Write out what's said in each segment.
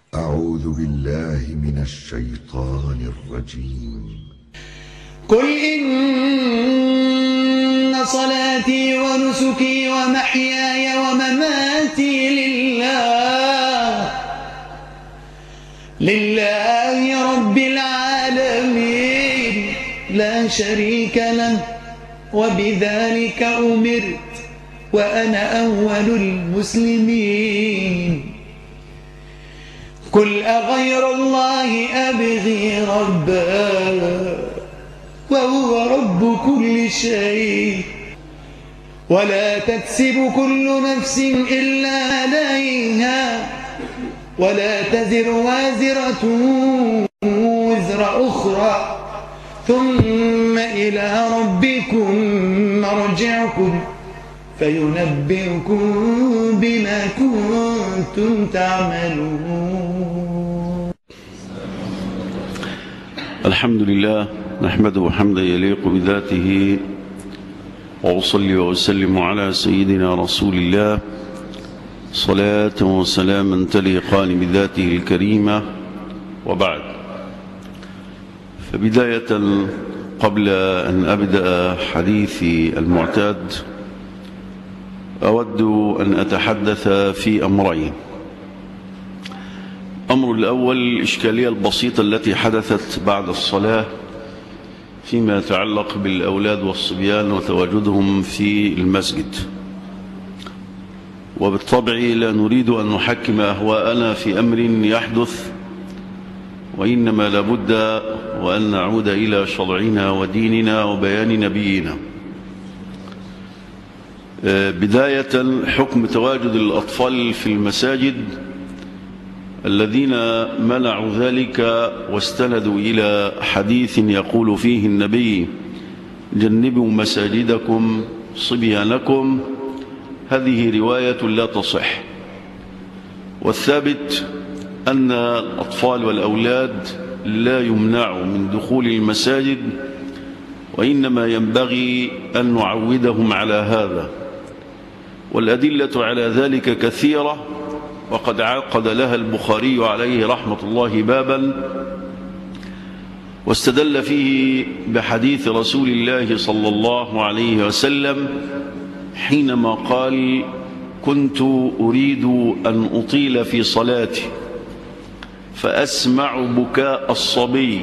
أعوذ بالله من الشيطان الرجيم قل إن صلاتي ونسكي ومحياي ومماتي لله لله رب العالمين لا شريك له وبذلك أمرت وأنا أول المسلمين قل أغير الله أبغي ربا وهو رب كل شيء ولا تكسب كل نفس إلا عليها ولا تزر وازرة وزر أخرى ثم إلى ربكم مرجعكم فينبئكم بما كنتم تعملون الحمد لله نحمده حمدا يليق بذاته وأصلي وأسلم على سيدنا رسول الله صلاة وسلاما تليقان بذاته الكريمة وبعد فبداية قبل أن أبدأ حديثي المعتاد أود أن أتحدث في أمرين أمر الأول الإشكالية البسيطة التي حدثت بعد الصلاة فيما يتعلق بالأولاد والصبيان وتواجدهم في المسجد وبالطبع لا نريد أن نحكم أهواءنا في أمر يحدث وإنما لابد وأن نعود إلى شرعنا وديننا وبيان نبينا بداية حكم تواجد الأطفال في المساجد الذين منعوا ذلك واستندوا إلى حديث يقول فيه النبي جنبوا مساجدكم صبيانكم هذه رواية لا تصح والثابت أن الأطفال والأولاد لا يمنعوا من دخول المساجد وإنما ينبغي أن نعودهم على هذا والأدلة على ذلك كثيرة وقد عقد لها البخاري عليه رحمة الله بابا واستدل فيه بحديث رسول الله صلى الله عليه وسلم حينما قال كنت أريد أن أطيل في صلاتي فأسمع بكاء الصبي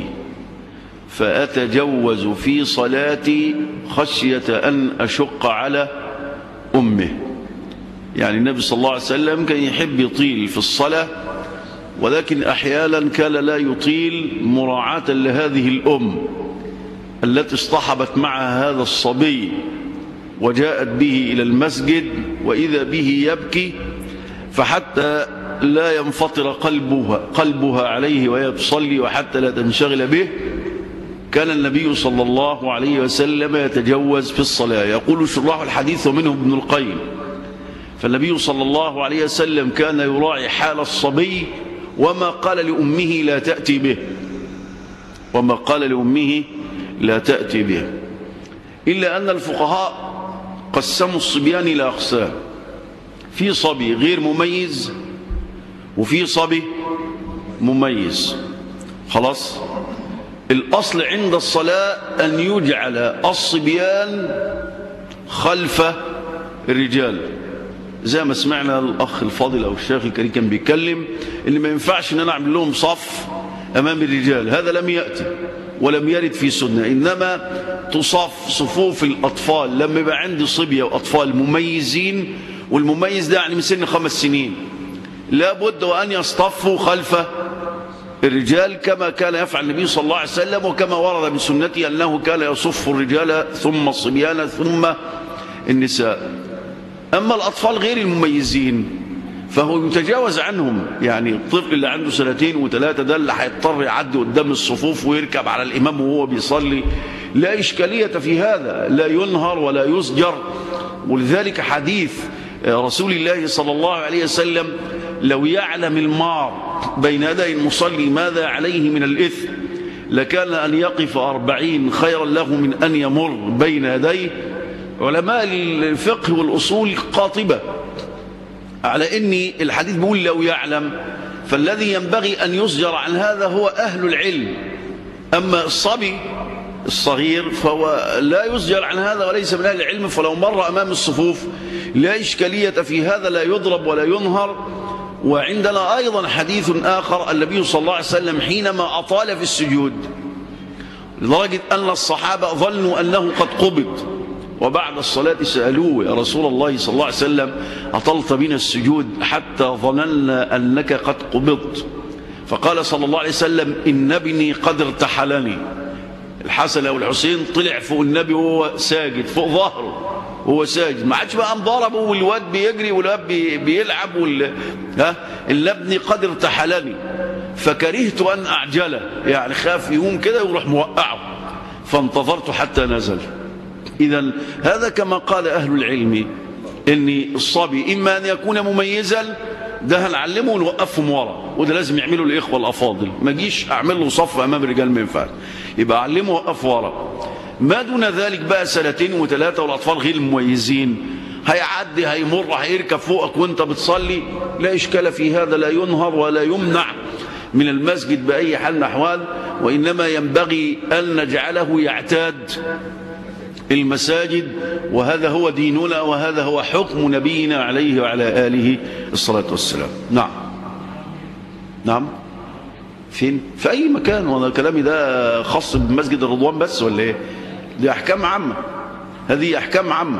فأتجوز في صلاتي خشية أن أشق على أمه يعني النبي صلى الله عليه وسلم كان يحب يطيل في الصلاة ولكن أحيانا كان لا يطيل مراعاة لهذه الأم التي اصطحبت معها هذا الصبي وجاءت به إلى المسجد وإذا به يبكي فحتى لا ينفطر قلبها, قلبها عليه وهي تصلي وحتى لا تنشغل به كان النبي صلى الله عليه وسلم يتجوز في الصلاة يقول شراح الحديث ومنه ابن القيم فالنبي صلى الله عليه وسلم كان يراعي حال الصبي وما قال لأمه لا تأتي به وما قال لأمه لا تأتي به إلا أن الفقهاء قسموا الصبيان إلى أقسام في صبي غير مميز وفي صبي مميز خلاص الأصل عند الصلاة أن يجعل الصبيان خلف الرجال زي ما سمعنا الأخ الفاضل أو الشيخ الكريم كان بيتكلم اللي ما ينفعش أن أنا أعمل لهم صف أمام الرجال هذا لم يأتي ولم يرد في سنة إنما تصف صفوف الأطفال لما يبقى عندي صبية وأطفال مميزين والمميز ده يعني من سن خمس سنين لابد وأن يصطفوا خلف الرجال كما كان يفعل النبي صلى الله عليه وسلم وكما ورد من سنته أنه كان يصف الرجال ثم الصبيان ثم النساء أما الأطفال غير المميزين فهو يتجاوز عنهم يعني الطفل اللي عنده سنتين وثلاثة ده اللي هيضطر يعدي قدام الصفوف ويركب على الإمام وهو بيصلي لا إشكالية في هذا لا ينهر ولا يسجر ولذلك حديث رسول الله صلى الله عليه وسلم لو يعلم المار بين يدي المصلي ماذا عليه من الإثم لكان أن يقف أربعين خيرا له من أن يمر بين يديه علماء الفقه والأصول قاطبة على أن الحديث بيقول لو يعلم فالذي ينبغي أن يزجر عن هذا هو أهل العلم أما الصبي الصغير فهو لا يزجر عن هذا وليس من أهل العلم فلو مر أمام الصفوف لا إشكالية في هذا لا يضرب ولا ينهر وعندنا أيضا حديث آخر النبي صلى الله عليه وسلم حينما أطال في السجود لدرجة أن الصحابة ظنوا أنه قد قبض وبعد الصلاة سألوه يا رسول الله صلى الله عليه وسلم أطلت بنا السجود حتى ظننا أنك قد قبضت فقال صلى الله عليه وسلم إن ابني قد ارتحلني الحسن أو الحسين طلع فوق النبي وهو ساجد فوق ظهره وهو ساجد ما عادش بقى مضاربه والواد بيجري والواد بي بيلعب وال... ها إن ابني قد ارتحلني فكرهت أن أعجله يعني خاف يقوم كده ويروح موقعه فانتظرت حتى نزل إذا هذا كما قال أهل العلم إن الصبي إما أن يكون مميزا ده هنعلمه ونوقفهم ورا وده لازم يعمله الإخوة الأفاضل ما جيش أعمل له صف أمام الرجال ما ينفعش يبقى أعلمه وقفه ورا ما دون ذلك بقى سنتين وثلاثة والأطفال غير مميزين هيعدي هيمر هيركب فوقك وانت بتصلي لا إشكال في هذا لا ينهر ولا يمنع من المسجد بأي حال من الأحوال وإنما ينبغي أن نجعله يعتاد المساجد وهذا هو ديننا وهذا هو حكم نبينا عليه وعلى آله الصلاة والسلام نعم نعم فين في أي مكان وانا كلامي ده خاص بمسجد الرضوان بس ولا ايه دي أحكام عامة هذه أحكام عامة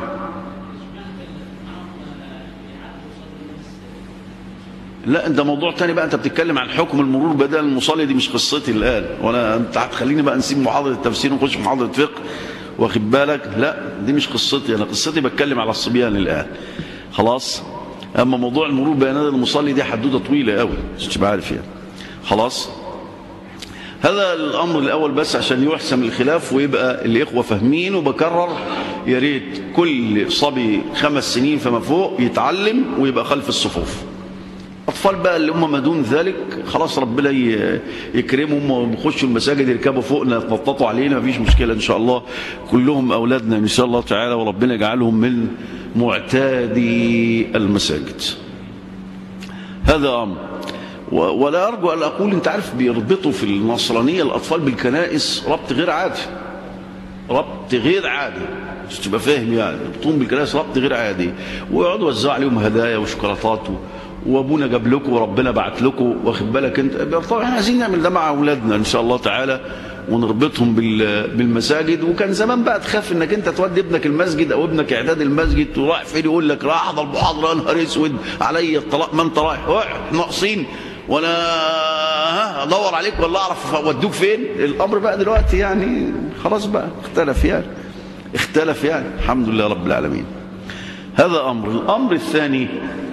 لا انت موضوع تاني بقى انت بتتكلم عن حكم المرور بدل المصلي دي مش قصتي الان وانا انت هتخليني بقى نسيب محاضره التفسير ونخش في محاضره فقه واخد بالك لا دي مش قصتي انا قصتي بتكلم على الصبيان الان خلاص اما موضوع المرور بين يدي المصلي دي حدوته طويله قوي مش تبقى عارف يعني خلاص هذا الامر الاول بس عشان يحسم الخلاف ويبقى الاخوه فاهمين وبكرر يا ريت كل صبي خمس سنين فما فوق يتعلم ويبقى خلف الصفوف اطفال بقى اللي هم ما دون ذلك خلاص ربنا يكرمهم ويخشوا المساجد يركبوا فوقنا يتنططوا علينا مفيش مشكله ان شاء الله كلهم اولادنا ان شاء الله تعالى وربنا يجعلهم من معتادي المساجد هذا امر ولا ارجو ان اقول انت عارف بيربطوا في النصرانيه الاطفال بالكنائس ربط غير عادي ربط غير عادي مش تبقى فاهم يعني يربطون بالكنائس ربط غير عادي ويقعدوا يوزعوا عليهم هدايا وشوكولاتات وابونا جاب لكم وربنا بعت لكم واخد بالك انت طبعا احنا عايزين نعمل ده مع اولادنا ان شاء الله تعالى ونربطهم بالمساجد وكان زمان بقى تخاف انك انت تودي ابنك المسجد او ابنك اعداد المسجد ورايح فين يقول لك راح احضر محاضره نهار اسود علي الطلاق ما انت رايح ناقصين وانا ها ادور عليك ولا اعرف اودوك فين الامر بقى دلوقتي يعني خلاص بقى اختلف يعني اختلف يعني الحمد لله رب العالمين هذا امر الامر الثاني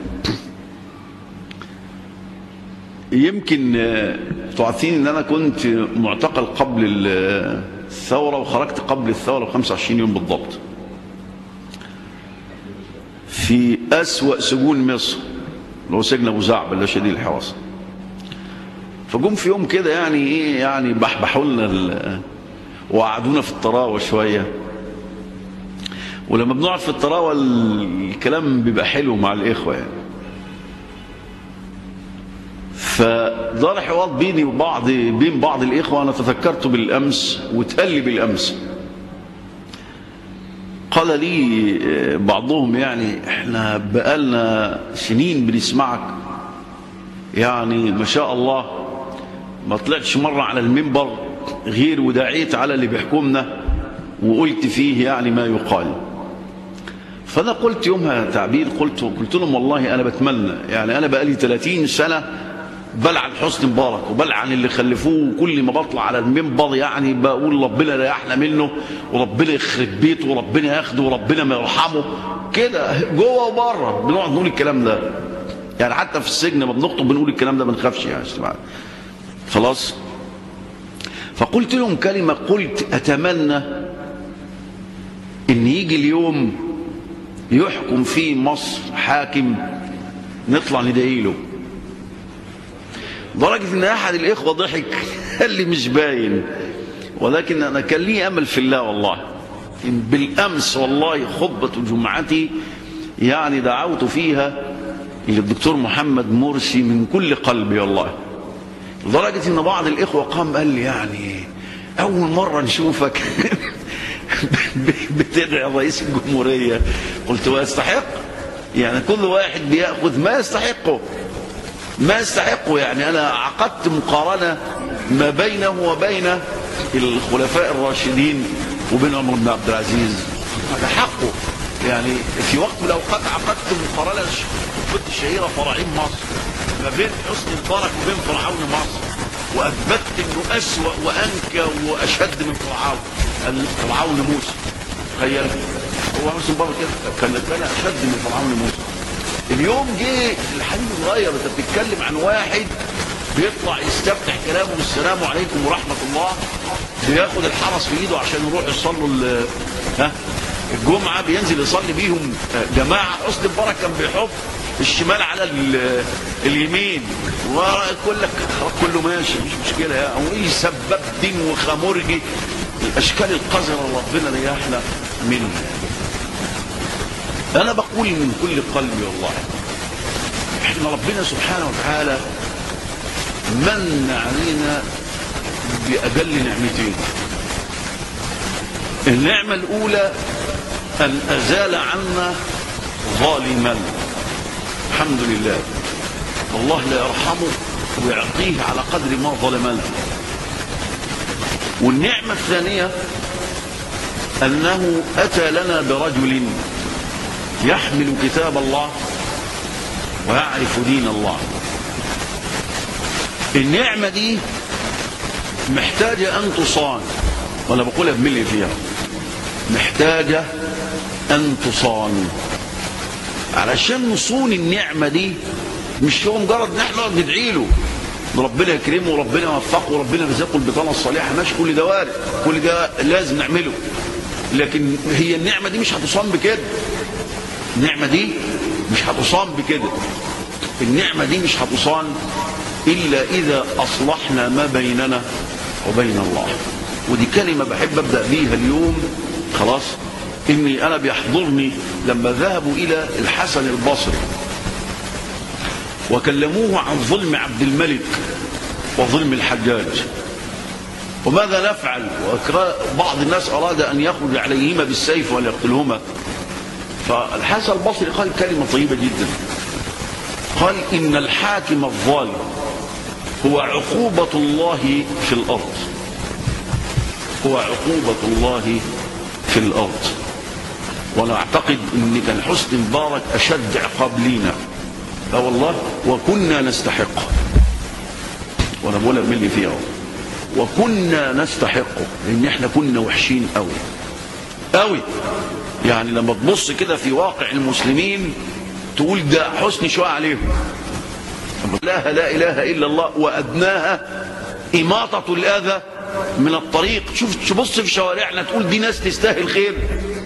يمكن تعرفين ان انا كنت معتقل قبل الثوره وخرجت قبل الثوره ب 25 يوم بالضبط في اسوا سجون مصر اللي هو سجن ابو زعبل اللي شديد الحراسه فجم في يوم كده يعني ايه يعني بحبحوا لنا وقعدونا في الطراوه شويه ولما بنقعد في الطراوه الكلام بيبقى حلو مع الاخوه يعني فدار حوار بيني وبعض بين بعض الإخوة أنا تذكرت بالأمس واتقال لي بالأمس قال لي بعضهم يعني احنا بقالنا سنين بنسمعك يعني ما شاء الله ما طلعتش مرة على المنبر غير ودعيت على اللي بيحكمنا وقلت فيه يعني ما يقال فأنا قلت يومها تعبير قلت قلت لهم والله أنا بتمنى يعني أنا بقالي 30 سنة بلعن حسني مبارك وبلعن اللي خلفوه وكل ما بطلع على المنبر يعني بقول ربنا ريحنا منه وربنا يخرب بيته وربنا ياخده وربنا ما يرحمه كده جوه وبره بنقعد نقول الكلام ده يعني حتى في السجن لما بنخطب بنقول الكلام ده ما نخافش يعني خلاص فقلت لهم كلمة قلت أتمنى إن يجي اليوم يحكم فيه مصر حاكم نطلع ندعي له لدرجة ان احد الاخوة ضحك قال لي مش باين ولكن انا كان لي امل في الله والله بالامس والله خطبة جمعتي يعني دعوت فيها للدكتور محمد مرسي من كل قلبي والله لدرجة ان بعض الاخوة قام قال لي يعني اول مرة نشوفك بتدعي رئيس الجمهورية قلت ويستحق يعني كل واحد بيأخذ ما يستحقه ما يستحقه يعني انا عقدت مقارنة ما بينه وبين الخلفاء الراشدين وبين عمر بن عبد العزيز هذا حقه يعني في وقت من الاوقات عقدت مقارنه كنت الشهيره فراعين مصر ما بين حسني مبارك وبين فرعون مصر واثبتت انه اسوا وانكى واشد من فرعون فرعون موسى تخيل هو حسني مبارك كده كان كان اشد من فرعون موسى اليوم جه الحديث اتغير انت بتتكلم عن واحد بيطلع يستفتح كلامه بالسلام عليكم ورحمه الله بياخد الحرس في ايده عشان يروح يصلوا ال- ها الجمعه بينزل يصلي بيهم جماعه حسني مبارك كان بيحط الشمال على ال- اليمين ويقول لك كله ماشي مش مشكله يا او ايه سباب دين وخمرجي الاشكال القذره اللي ربنا ريحنا منها انا بقول من كل قلبي والله احنا ربنا سبحانه وتعالى من علينا بأجل نعمتين النعمة الأولى أن أزال عنا ظالما الحمد لله الله لا يرحمه ويعطيه على قدر ما ظلمنا والنعمة الثانية أنه أتى لنا برجل يحمل كتاب الله ويعرف دين الله النعمة دي محتاجة أن تصان وأنا بقولها بملي فيها محتاجة أن تصان علشان نصون النعمة دي مش هو مجرد ان احنا نقعد ندعي له ربنا يكرمه وربنا يوفقه وربنا يرزقه البطانه الصالحه ماشي كل ده وارد كل ده لازم نعمله لكن هي النعمه دي مش هتصان بكده النعمه دي مش هتصان بكده النعمه دي مش هتصان الا اذا اصلحنا ما بيننا وبين الله ودي كلمه بحب ابدا بيها اليوم خلاص اني انا بيحضرني لما ذهبوا الى الحسن البصري وكلموه عن ظلم عبد الملك وظلم الحجاج وماذا نفعل بعض الناس أراد أن يخرج عليهما بالسيف وليقتلهما فالحسن البصري قال كلمة طيبة جدا قال إن الحاكم الظالم هو عقوبة الله في الأرض هو عقوبة الله في الأرض وأنا أعتقد أن كان حسن مبارك أشد عقاب لينا اه والله وكنا نستحق وانا بقولها من اللي فيها وكنا نستحق لان احنا كنا وحشين قوي قوي يعني لما تبص كده في واقع المسلمين تقول ده حسن شويه عليهم لا لا اله الا الله وادناها اماطه الاذى من الطريق شوف تبص في شوارعنا تقول دي ناس تستاهل خير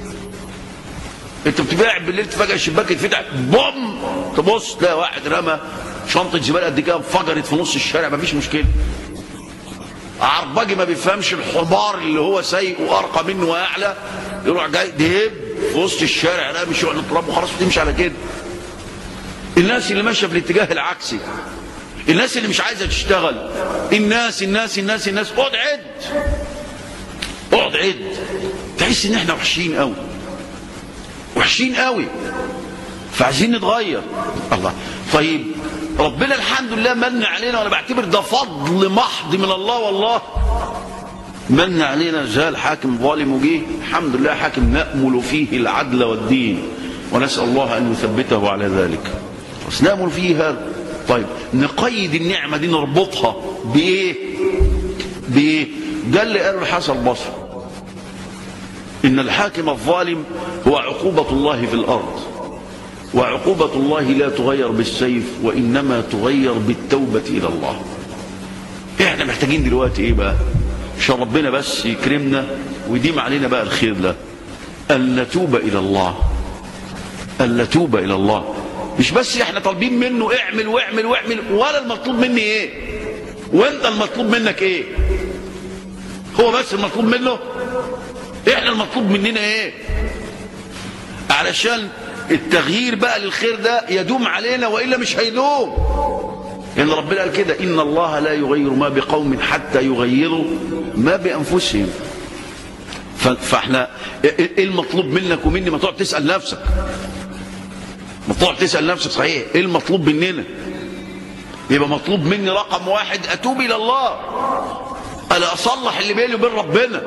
انت بتبقى قاعد بالليل تفاجئ الشباك يتفتح بوم تبص تلاقي واحد رمى شنطه زباله قد كده انفجرت في نص الشارع مفيش مشكله عربجي ما بيفهمش الحمار اللي هو سايق وارقى منه واعلى يروح جاي دهب في وسط الشارع لا مش على التراب وخلاص تمشي على كده الناس اللي ماشيه في الاتجاه العكسي الناس اللي مش عايزه تشتغل الناس الناس الناس الناس اقعد عد اقعد عد تحس ان احنا وحشين قوي وحشين قوي فعايزين نتغير الله طيب ربنا الحمد لله من علينا وانا بعتبر ده فضل محض من الله والله من علينا زال حاكم ظالم وجيه الحمد لله حاكم نأمل فيه العدل والدين ونسأل الله أن يثبته على ذلك بس نأمل فيه هذا طيب نقيد النعمة دي نربطها بإيه بإيه ده اللي قاله الحسن البصري إن الحاكم الظالم هو عقوبة الله في الأرض وعقوبة الله لا تغير بالسيف وإنما تغير بالتوبة إلى الله إحنا محتاجين دلوقتي إيه بقى عشان ربنا بس يكرمنا ويديم علينا بقى الخير ده أن نتوب إلى الله أن نتوب إلى الله مش بس إحنا طالبين منه اعمل واعمل واعمل ولا المطلوب مني إيه وأنت المطلوب منك إيه هو بس المطلوب منه احنا المطلوب مننا ايه علشان التغيير بقى للخير ده يدوم علينا وإلا مش هيدوم إن ربنا قال كده إن الله لا يغير ما بقوم حتى يغيروا ما بأنفسهم ف- فاحنا ايه المطلوب منك ومني ما تقعد تسأل نفسك ما تقعد تسأل نفسك صحيح ايه المطلوب مننا يبقى مطلوب مني رقم واحد اتوب الى الله انا اصلح اللي بيني وبين ربنا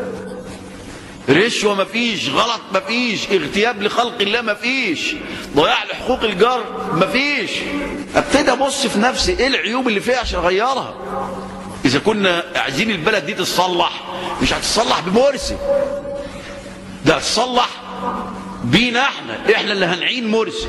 رشوة مفيش غلط مفيش اغتياب لخلق الله مفيش ضياع لحقوق الجار مفيش ابتدي ابص في نفسي ايه العيوب اللي فيها عشان اغيرها اذا كنا عايزين البلد دي تتصلح مش هتتصلح بمرسي ده هتتصلح بينا احنا احنا اللي هنعين مرسي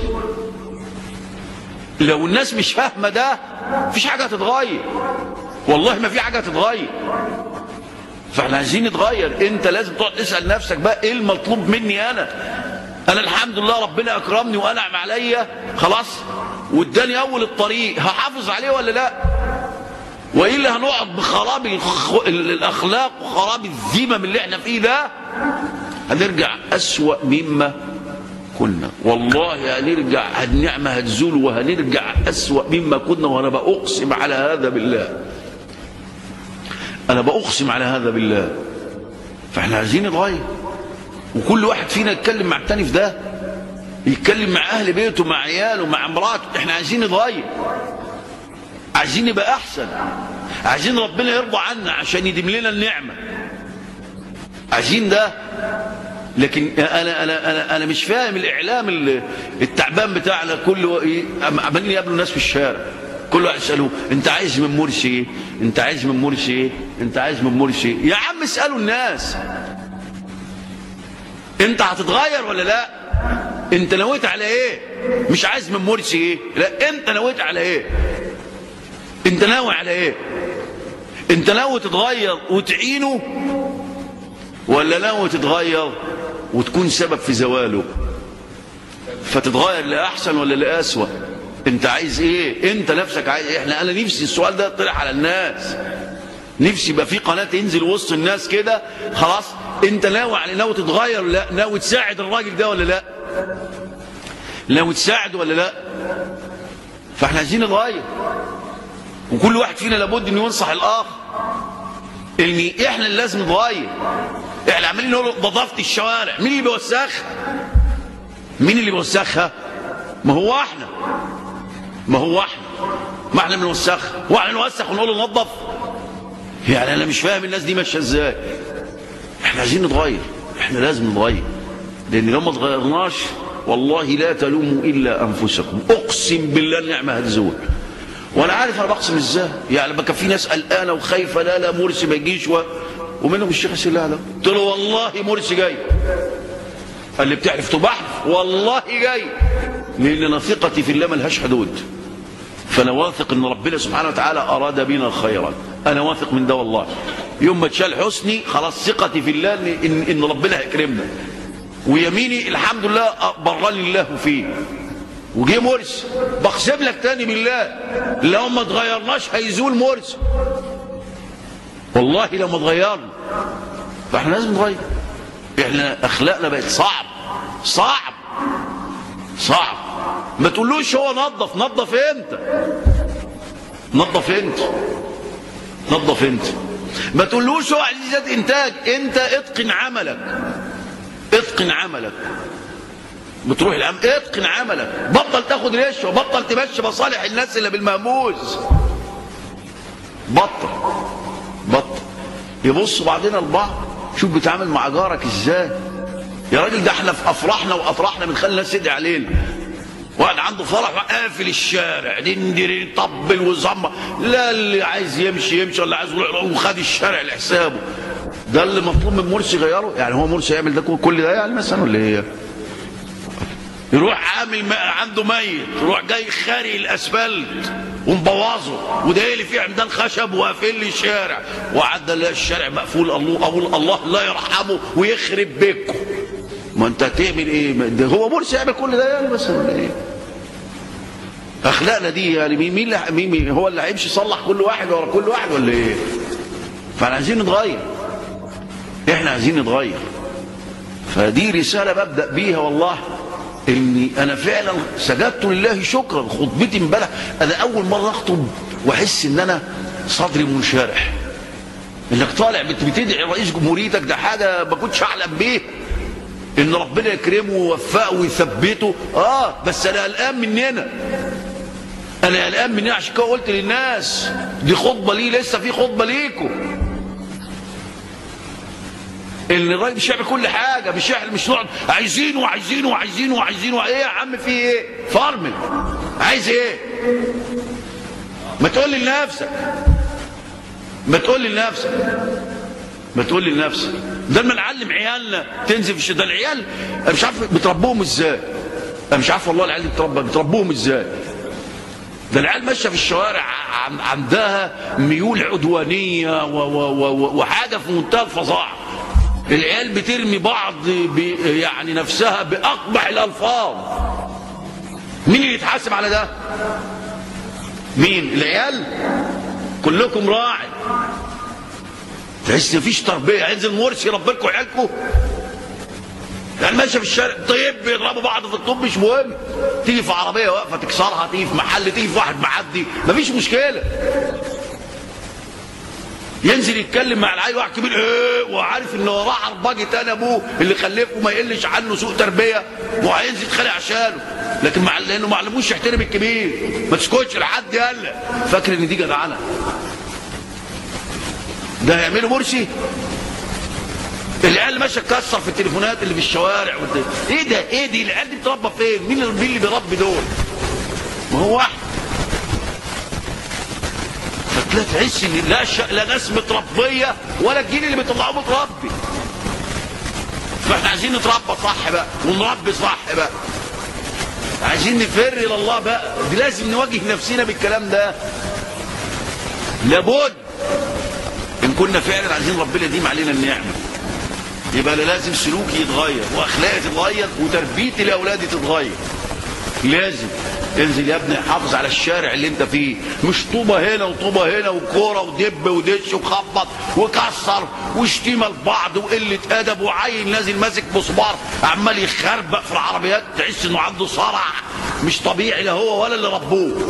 لو الناس مش فاهمه ده مفيش حاجه هتتغير والله ما في حاجه هتتغير فاحنا عايزين نتغير انت لازم تقعد تسال نفسك بقى ايه المطلوب مني انا انا الحمد لله ربنا اكرمني وانعم عليا خلاص واداني اول الطريق هحافظ عليه ولا لا والا هنقعد بخراب الخ- الاخلاق وخراب الذمم اللي احنا فيه ده هنرجع اسوا مما كنا والله هنرجع النعمه هتزول وهنرجع اسوا مما كنا وانا باقسم على هذا بالله انا باقسم على هذا بالله فاحنا عايزين نتغير وكل واحد فينا يتكلم مع التاني في ده يتكلم مع اهل بيته مع عياله مع مراته احنا عايزين نتغير عايزين نبقى احسن عايزين ربنا يرضى عنا عشان يديم لنا النعمه عايزين ده لكن انا انا انا انا مش فاهم الاعلام ال- التعبان بتاعنا كله إيه؟ عمالين يقابلوا الناس في الشارع كل واحد يسالوه انت عايز من مرسي ايه؟ انت عايز من مرسي ايه؟ انت عايز من مرسي ايه؟ يا عم اسالوا الناس انت هتتغير ولا لا؟ انت نويت على ايه؟ مش عايز من مرسي ايه؟ لا انت نويت على ايه؟ انت ناوي على ايه؟ انت ناوي تتغير وتعينه ولا ناوي تتغير وتكون سبب في زواله فتتغير لأحسن ولا لأسوأ انت عايز ايه انت نفسك عايز ايه احنا انا نفسي السؤال ده يطرح على الناس نفسي يبقى في قناة تنزل وسط الناس كده خلاص انت ناوي على ناوي تتغير ولا لا ناوي تساعد الراجل ده ولا لا ناوي تساعد ولا لا فاحنا عايزين نتغير وكل واحد فينا لابد انه ينصح الاخر ان احنا اللي لازم نتغير احنا عمالين نقول نظافه الشوارع مين اللي بيوسخها مين اللي بيوسخها ما هو احنا ما هو احنا ما احنا بنوسخها واحنا نوسخ ونقول له نظف يعني انا مش فاهم الناس دي ماشيه ازاي احنا عايزين نتغير احنا لازم نتغير لان لو ما اتغيرناش والله لا تلوموا الا انفسكم اقسم بالله النعمه هتزول وانا عارف انا بقسم ازاي يعني لما كان في ناس قلقانه وخايفه لا لا مرسي ما يجيش و... ومنهم الشيخ حسين لا لا قلت له والله مرسي جاي قال لي بتحلف طب احلف والله جاي لان انا ثقتي في الله ملهاش حدود فانا واثق ان ربنا سبحانه وتعالى اراد بنا خيرا انا واثق من ده والله يوم ما تشال حسني خلاص ثقتي في الله ان, إن, إن ربنا هيكرمنا ويميني الحمد لله برني الله فيه وجه مرسي بقسم لك تاني بالله لو ما اتغيرناش هيزول مرسي والله لو ما اتغيرنا فاحنا لازم نتغير احنا اخلاقنا بقت صعب صعب صعب ما تقولوش هو نظف نظف انت نظف انت نظف انت ما تقولوش هو عزيزات انتاج انت اتقن عملك اتقن عملك بتروح الأم اتقن عملك بطل تاخد رشوه بطل تمشي مصالح الناس اللي بالمهموز بطل بطل يبص بعضنا البعض شوف بتعامل مع جارك ازاي يا راجل ده احنا في افراحنا واطراحنا بنخلي الناس تدعي علينا واحد عنده فرح قافل الشارع دندري طبل وزمر لا اللي عايز يمشي يمشي ولا عايز يروح وخد الشارع لحسابه ده اللي مطلوب من مرسي يغيره يعني هو مرسي يعمل ده كل ده يعني مثلا ولا ايه يروح عامل ما عنده ميت يروح جاي خارق الاسفلت ومبوظه وده اللي فيه عمدان خشب وقافل لي الشارع وعدى لا الشارع مقفول الله اقول الله لا يرحمه ويخرب بيكم ما انت هتعمل ايه ما ده هو مرسي يعمل كل ده يعني بس ولا ايه اخلاقنا دي يعني مين مين, اللي- مين, مين هو اللي هيمشي يصلح كل واحد ورا كل واحد ولا ايه فاحنا عايزين نتغير احنا عايزين نتغير فدي رساله ببدا بيها والله اني انا فعلا سجدت لله شكرا خطبتي امبارح انا اول مره اخطب واحس ان انا صدري منشرح انك طالع بت- بتدعي رئيس جمهوريتك ده حاجه ما كنتش احلم بيها ان ربنا يكرمه ويوفقه ويثبته اه بس انا قلقان مننا انا قلقان مننا عشان كده قلت للناس دي خطبه ليه لسه في خطبه ليكم ان الراجل مش يعمل كل حاجه مش احنا مش نقعد عايزين وعايزين وعايزين وعايزين ايه يا عم في ايه فرمل عايز ايه ما تقول لي لنفسك ما تقول لي لنفسك ما تقول لي لنفسك ده لما نعلم عيالنا تنزل في الش- ده العيال انا مش عارف بتربوهم ازاي انا مش عارف والله العيال دي بتربى بتربوهم ازاي ده العيال ماشيه في الشوارع عن- عندها ميول عدوانيه و و و وحاجه في منتهى الفظاعه العيال بترمي بعض ب يعني نفسها باقبح الالفاظ مين اللي يتحاسب على ده مين العيال كلكم راعي تحس مفيش تربيه هينزل مرسي يربي لكم عيالكم يعني ماشيه في الشارع طيب بيضربوا بعض في الطب مش مهم تيجي في عربيه واقفه تكسرها تيجي في محل تيجي في واحد معدي مفيش مشكله ينزل يتكلم مع العيل واحد كبير ايه وعارف ان وراه عرباجي تاني ابوه اللي خلفه ما يقلش عنه سوء تربيه وهينزل يتخانق عشانه لكن مع لانه ما علموش يحترم الكبير ما تسكتش لحد يلا فاكر ان دي جدعنه ده هيعملوا مرسي العيال ماشيه تكسر في التليفونات اللي في الشوارع والد... ايه ده ايه دي العيال دي بتربى فين مين اللي مين اللي بيربي دول ما هو واحد فتلاقي تحس ان لا ش... لا ناس متربيه ولا الجيل اللي بيطلعوه متربي فاحنا عايزين نتربى صح بقى ونربي صح بقى عايزين نفر الى الله بقى دي لازم نواجه نفسنا بالكلام ده لابد ان كنا فعلا عايزين ربنا يديم علينا النعمه يبقى لازم سلوكي يتغير واخلاقي تتغير وتربيتي لاولادي تتغير لازم انزل يا ابني حافظ على الشارع اللي انت فيه مش طوبه هنا وطوبه هنا وكوره ودب ودش وخبط وكسر وشتيمه لبعض وقله ادب وعين نازل ماسك مسمار عمال يخربق في العربيات تحس انه عنده صرع مش طبيعي لا هو ولا اللي ربوه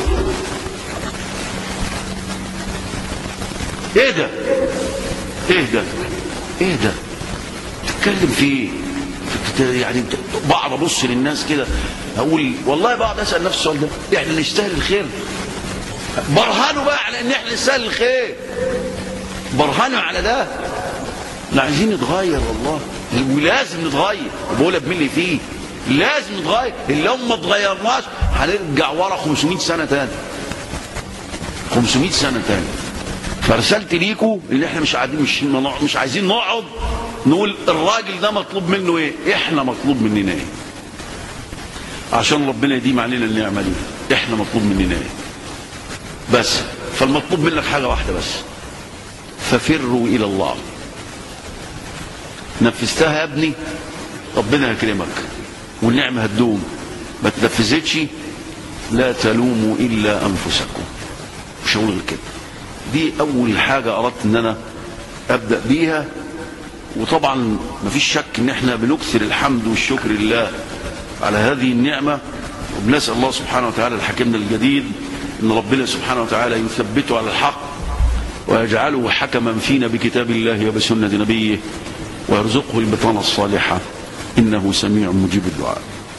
ايه ده ايه ده ايه ده تتكلم في ايه ت- يعني بقعد ابص للناس كده اقول والله بقعد اسال نفسي السؤال ده احنا نستاهل الخير برهنوا بقى على ان احنا نستاهل الخير برهنوا على ده احنا عايزين نتغير والله ولازم نتغير وبقولها بمين اللي فيه لازم نتغير اللي لو ما اتغيرناش هنرجع ورا 500 سنه تاني 500 سنه تاني فرسالتي ليكم ان احنا مش قاعدين مش مش عايزين نقعد نقول الراجل ده مطلوب منه ايه احنا مطلوب مننا ايه عشان ربنا يديم علينا النعمه دي احنا مطلوب مننا ايه بس فالمطلوب منك حاجه واحده بس ففروا الى الله نفذتها يا ابني ربنا يكرمك والنعمه هتدوم ما تنفذتش لا تلوموا الا انفسكم مش هقول غير كده دي اول حاجه اردت ان انا ابدا بيها وطبعا مفيش شك ان احنا بنكثر الحمد والشكر لله على هذه النعمه وبنسال الله سبحانه وتعالى لحكمنا الجديد ان ربنا سبحانه وتعالى يثبته على الحق ويجعله حكما فينا بكتاب الله وبسنه نبيه ويرزقه البطانه الصالحه انه سميع مجيب الدعاء.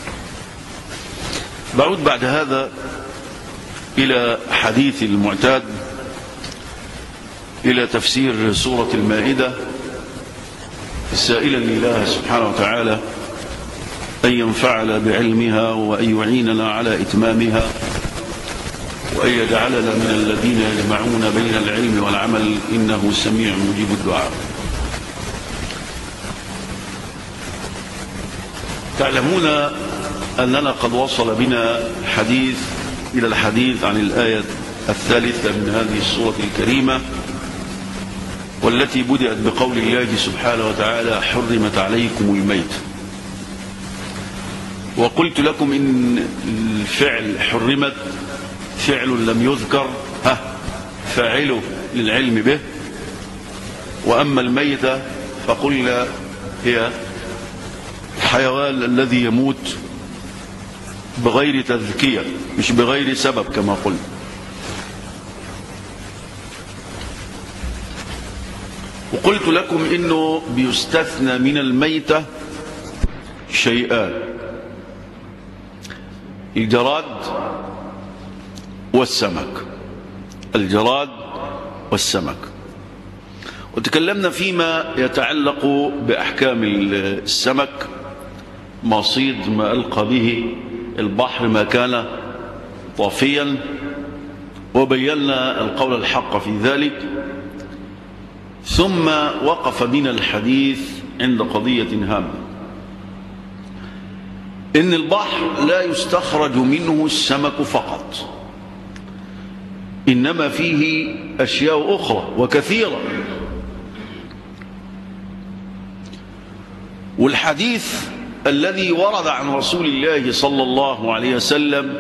بعود بعد هذا الى حديث المعتاد إلى تفسير سورة المائدة سائلا الله سبحانه وتعالى أن ينفعنا بعلمها وأن يعيننا على إتمامها وأن يجعلنا من الذين يجمعون بين العلم والعمل إنه سميع مجيب الدعاء تعلمون أننا قد وصل بنا حديث إلى الحديث عن الآية الثالثة من هذه السورة الكريمة والتي بدأت بقول الله سبحانه وتعالى حرمت عليكم الميت وقلت لكم إن الفعل حرمت فعل لم يذكر ها فاعله للعلم به وأما الميتة فقلنا هي الحيوان الذي يموت بغير تذكية مش بغير سبب كما قلنا وقلت لكم انه بيستثنى من الميتة شيئان الجراد والسمك الجراد والسمك وتكلمنا فيما يتعلق بأحكام السمك مصيد ما ألقى به البحر ما كان طافيا وبينا القول الحق في ذلك ثم وقف بنا الحديث عند قضية هامة إن البحر لا يستخرج منه السمك فقط إنما فيه أشياء أخرى وكثيرة والحديث الذي ورد عن رسول الله صلى الله عليه وسلم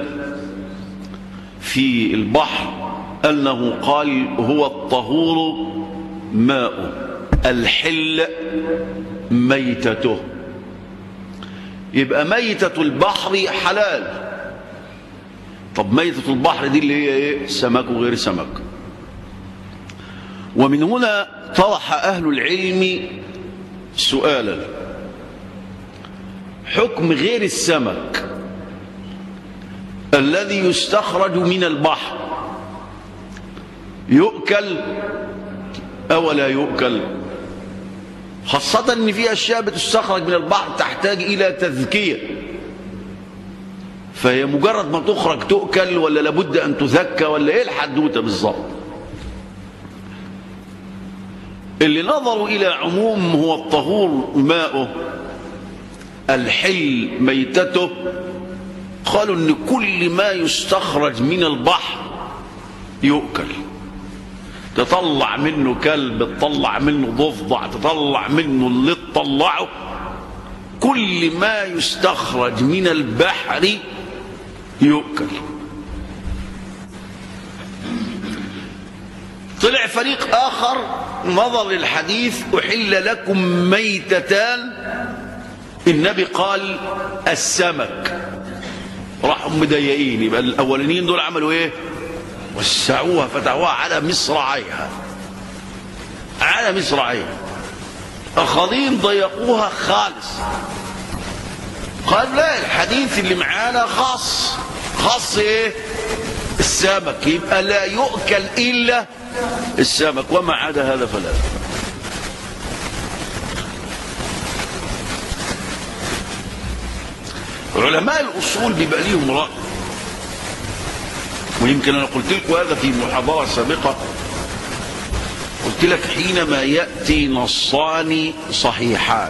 في البحر أنه قال هو الطهور ماء الحل ميتته يبقى ميتة البحر حلال طب ميتة البحر دي اللي هي ايه سمك وغير سمك ومن هنا طرح أهل العلم سؤالا حكم غير السمك الذي يستخرج من البحر يؤكل أو لا يؤكل خاصة أن في أشياء بتستخرج من البحر تحتاج إلى تذكية فهي مجرد ما تخرج تؤكل ولا لابد أن تذكى ولا إيه الحدوتة بالظبط اللي نظروا إلى عموم هو الطهور ماؤه الحل ميتته قالوا ان كل ما يستخرج من البحر يؤكل تطلع منه كلب تطلع منه ضفدع تطلع منه اللي تطلعه كل ما يستخرج من البحر يؤكل طلع فريق آخر نظر للحديث أحل لكم ميتتان النبي قال السمك راحوا مضيقين يبقى الاولانيين دول عملوا ايه وسعوها فتحوها على مصراعيها على مصراعيها اخرين ضيقوها خالص قال لا الحديث اللي معانا خاص خاص ايه السمك يبقى لا يؤكل الا السمك وما عدا هذا فلا علماء الأصول بيبقى ليهم رأي ويمكن أنا قلت لكم هذا في محاضرة سابقة قلت لك حينما يأتي نصان صحيحان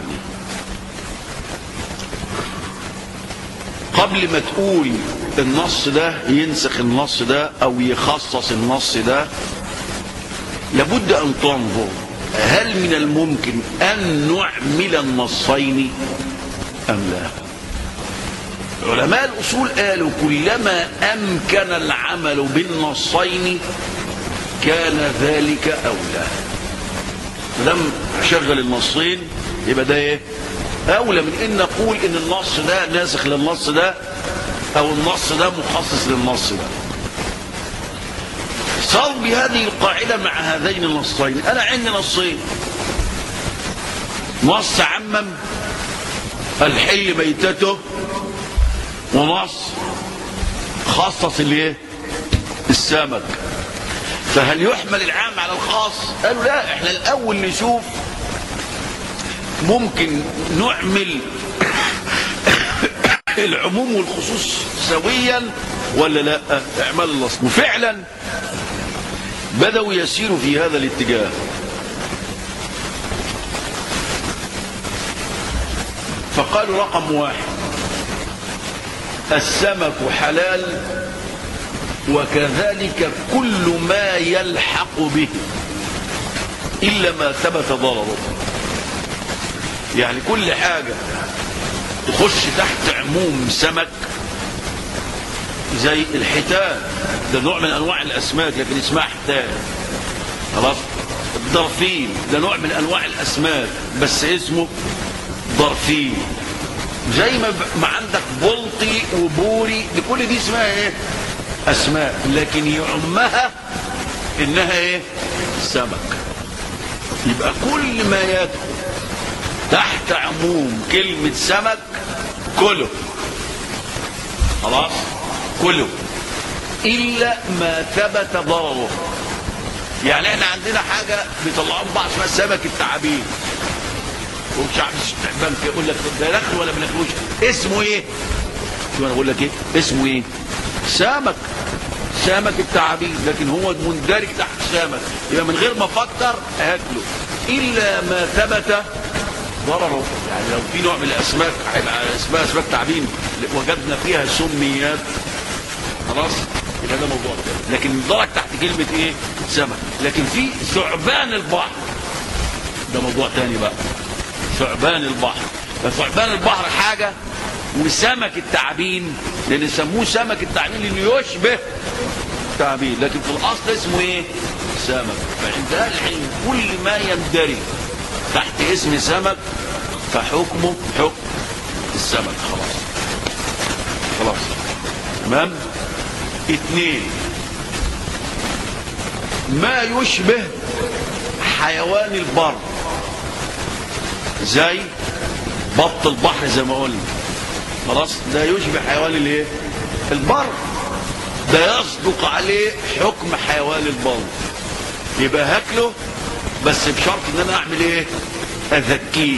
قبل ما تقول النص ده ينسخ النص ده أو يخصص النص ده لابد أن تنظر هل من الممكن أن نعمل النصين أم لا علماء الأصول قالوا كلما أمكن العمل بالنصين كان ذلك أولى لم شغل النصين يبقى ده ايه أولى من أن نقول أن النص ده ناسخ للنص ده أو النص ده مخصص للنص ده صار بهذه القاعدة مع هذين النصين أنا عندي نصين نص عمم الحل ميتته ونص خصص الايه السمك فهل يحمل العام على الخاص قالوا لا احنا الاول نشوف ممكن نعمل العموم والخصوص سويا ولا لا اعمال النص وفعلا بدأوا يسيروا في هذا الاتجاه فقالوا رقم واحد السمك حلال وكذلك كل ما يلحق به إلا ما ثبت ضرره يعني كل حاجة تخش تحت عموم سمك زي الحيتان ده نوع من أنواع الأسماك لكن اسمها حيتان خلاص الضرفين ده نوع من أنواع الأسماك بس اسمه ضرفين زي ما, ب- ما عندك بلطي وبوري دي كل دي اسمها ايه اسماء لكن يعمها انها ايه سمك يبقى كل ما يدخل تحت عموم كلمة سمك كله خلاص كله إلا ما ثبت ضرره يعني احنا عندنا حاجة بيطلعوا بعض اسمها سمك التعابين ومش عارف استحبان كده يقول لك ده ناكله ولا ما ناكلوش اسمه ايه؟ شو انا بقول لك ايه؟ اسمه ايه؟ سمك سمك التعابين لكن هو مندرج تحت سمك يبقى من غير ما افكر هاكله الا ما ثبت ضرره يعني لو في نوع من الاسماك هيبقى اسمها اسماك تعابين وجدنا فيها سميات خلاص يبقى ده موضوع تاني لكن درج تحت كلمه ايه؟ سمك لكن في ثعبان البحر ده موضوع تاني بقى ثعبان البحر فثعبان البحر حاجة وسمك التعابين لأن يسموه سمك التعابين لأنه يشبه التعابين لكن في الأصل اسمه إيه؟ سمك فعند أهل العلم كل ما يندرج تحت اسم سمك فحكمه حكم السمك خلاص خلاص تمام اثنين ما يشبه حيوان البر زي بط البحر زي ما قلنا خلاص ده يشبه حيوان الايه البر ده يصدق عليه حكم حيوان البر يبقى هاكله بس بشرط ان انا اعمل ايه اذكيه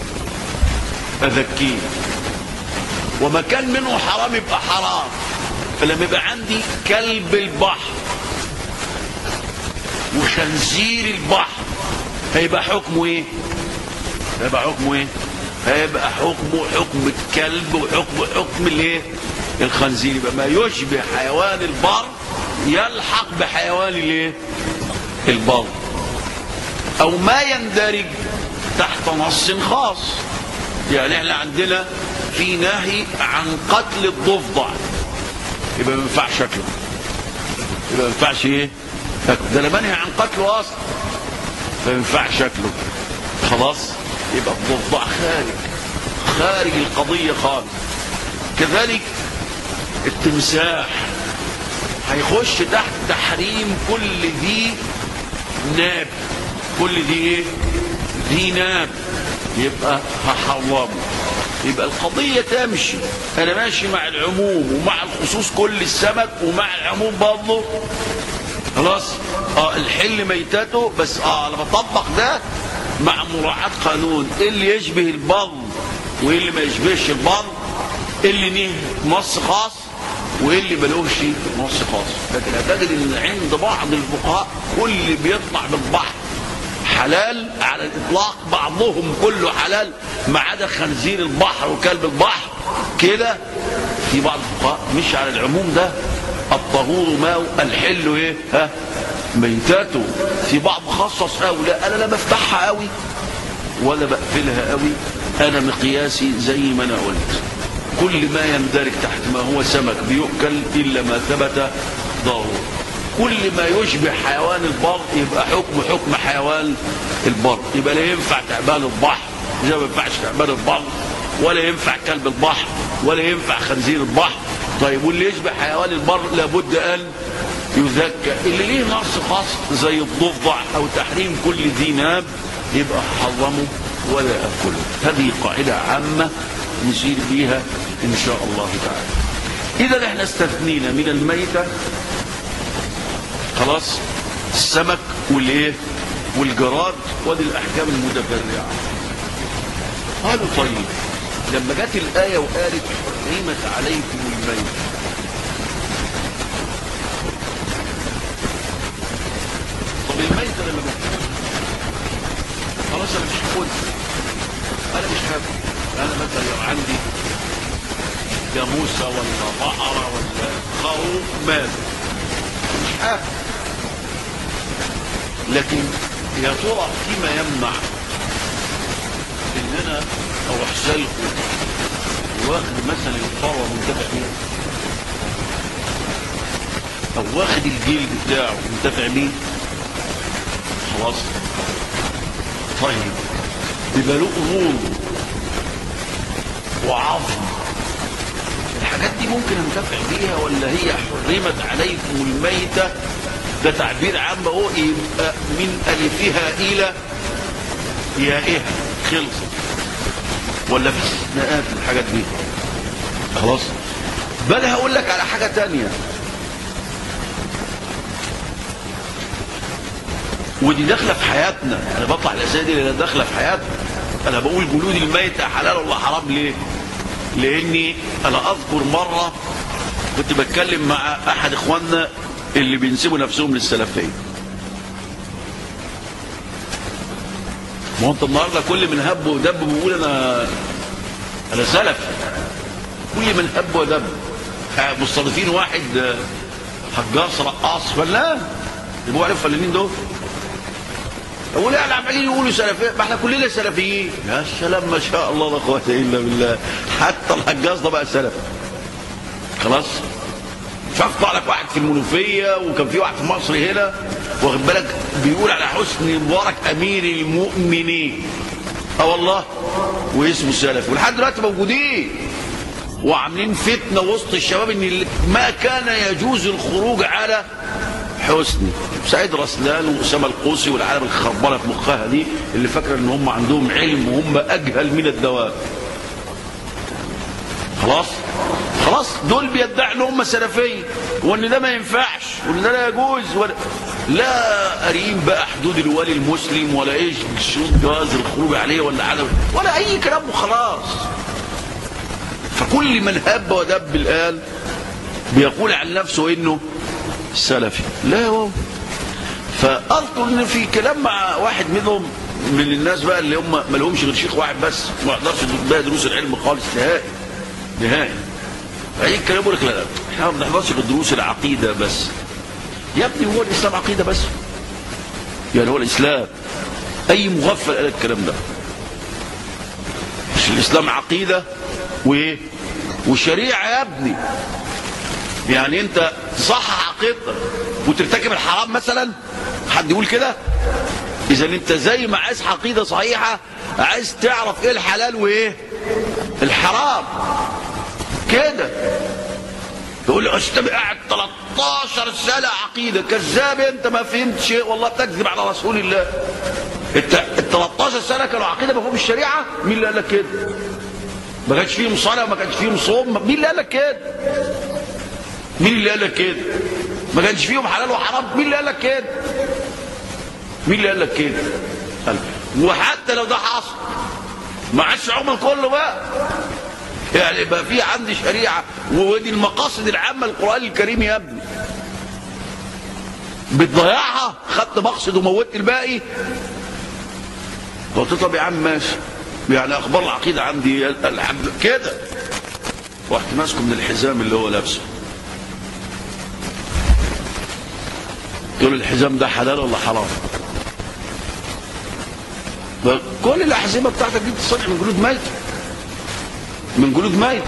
اذكيه وما كان منه حرام يبقى حرام فلما يبقى عندي كلب البحر وخنزير البحر هيبقى حكمه ايه هيبقى حكمه ايه هيبقى حكمه حكم الكلب وحكم حكم الايه الخنزير يبقى ما يشبه حيوان البر يلحق بحيوان الايه البر او ما يندرج تحت نص خاص يعني احنا عندنا في نهي عن قتل الضفدع يبقى ما ينفعش شكله يبقى ما ينفعش ايه ده انا منهي عن قتله اصلا ما ينفعش شكله خلاص يبقى الضفدع خارج خارج القضية خالص كذلك التمساح هيخش تحت تحريم كل ذي ناب كل ذي ايه ذي ناب يبقى هحرمه يبقى القضية تمشي انا ماشي مع العموم ومع الخصوص كل السمك ومع العموم برضه خلاص اه الحل ميتته بس اه انا بطبق ده مع مراعاة قانون إيه اللي يشبه البر وايه اللي ما يشبهش البر إيه اللي ليه نص خاص وايه اللي ملوش نص خاص لكن هتجد ان عند بعض الفقهاء كل اللي بيطلع بالبحر حلال على الاطلاق بعضهم كله حلال ما عدا خنزير البحر وكلب البحر كده في بعض الفقهاء مش على العموم ده الطهور ماء الحل ايه ها ميتاته في بعض خصص قوي لا انا لا بفتحها قوي ولا بقفلها قوي انا مقياسي زي ما انا قلت كل ما يندرج تحت ما هو سمك بيؤكل الا ما ثبت ضرره كل ما يشبه حيوان البر يبقى حكم حكم حيوان البر يبقى لا ينفع تعبان البحر زي ما ينفعش تعبان البر ولا ينفع كلب البحر ولا ينفع خنزير البحر طيب واللي يشبه حيوان البر لابد ان يذكى اللي ليه نص خاص زي الضفدع او تحريم كل ذي ناب يبقى حرمه ولا اكله هذه قاعده عامه نشير بيها ان شاء الله تعالى اذا احنا استثنينا من الميته خلاص السمك والايه والجراد ودي الاحكام المتفرعه قالوا طيب لما جت الايه وقالت حرمت عليكم الميت طب الميت لما بتكون خلاص انا مش هاخد انا مش هاخد انا مثلا لو عندي جاموسه ولا بقره ولا خروف مات مش هاخد لكن يا ترى فيما يمنع ان انا اروح سلخه واخد مثلا الفروه منتفع بيه او واخد الجلد بتاعه منتفع بيه خلاص طيب يبقى له امور وعظم الحاجات دي ممكن انتفع بيها ولا هي حرمت عليكم الميتة ده تعبير عام اهو يبقى من ألفها إلى يائها خلصت ولا في استثناءات الحاجات دي خلاص بل هقول لك على حاجة تانية ودي داخله في حياتنا انا بطلع الاسئله دي لانها داخله في حياتنا انا بقول جلود الميتة حلال ولا حرام ليه لاني انا اذكر مره كنت بتكلم مع احد اخواننا اللي بينسبوا نفسهم للسلفيه ما هو انت النهارده كل من هب ودب بيقول انا انا سلفي كل من هب ودب آه، مستضيفين واحد آه، حجاص رقاص فنان يبقوا عليه الفنانين دول يقول يعني عمالين يقولوا سلفيين ما احنا كلنا سلفيين يا سلام ما شاء الله لا قوه الا بالله حتى الحجاز ده بقى سلف خلاص فاقطع لك واحد في المنوفيه وكان في واحد في مصر هنا واخد بالك بيقول على حسني مبارك امير المؤمنين اه والله واسمه سلفي ولحد دلوقتي موجودين وعاملين فتنه وسط الشباب ان ما كان يجوز الخروج على حسني سعيد رسلان واسامه القوسي والعالم الخربانه في مخها دي اللي فاكره ان هم عندهم علم وهم اجهل من الدواب خلاص خلاص دول بيدعوا ان هم سلفيه وان ده ما ينفعش وان ده لا يجوز ولا لا قاريين بقى حدود الولي المسلم ولا ايش شروط جواز الخروج عليه ولا عدم ولا اي كلام وخلاص فكل من هب ودب الان بيقول عن نفسه انه سلفي لا هو فاذكر ان في كلام مع واحد منهم من الناس بقى اللي هم ما لهمش غير شيخ واحد بس ما يقدرش بقى دروس العلم خالص نهائي نهائي فاي كلام يقول لك لا لا احنا ما بنحضرش غير دروس العقيده بس يا ابني هو الاسلام عقيده بس يعني هو الاسلام اي مغفل قال الكلام ده مش الاسلام عقيده وايه وشريعه يا ابني يعني انت تصحح عقيدتك وترتكب الحرام مثلا حد يقول كده اذا انت زي ما عايز عقيده صحيحه عايز تعرف ايه الحلال وايه الحرام كده تقول لي استاذ قاعد 13 سنه عقيده كذاب انت ما فهمت شيء والله بتكذب على رسول الله انت ال 13 سنه كانوا عقيده مفهوم الشريعه مين اللي قال لك كده ما كانش فيهم صلاه وما كانش فيهم صوم مين اللي قال لك كده مين اللي قال لك كده ما كانش فيهم حلال وحرام مين اللي قال لك كده مين اللي قال لك كده قال. وحتى لو ده حصل ما عادش عمر كله بقى يعني بقى في عندي شريعه ودي المقاصد العامه للقران الكريم يا ابني بتضيعها خدت مقصد وموتت الباقي قلت طب يا عم ماشي يعني اخبار العقيده عندي الحمد لله كده رحت ماسكه من الحزام اللي هو لابسه تقول الحزام ده حلال ولا حرام كل الاحزمه بتاعتك دي بتصنع من جلود ميت من جلود ميت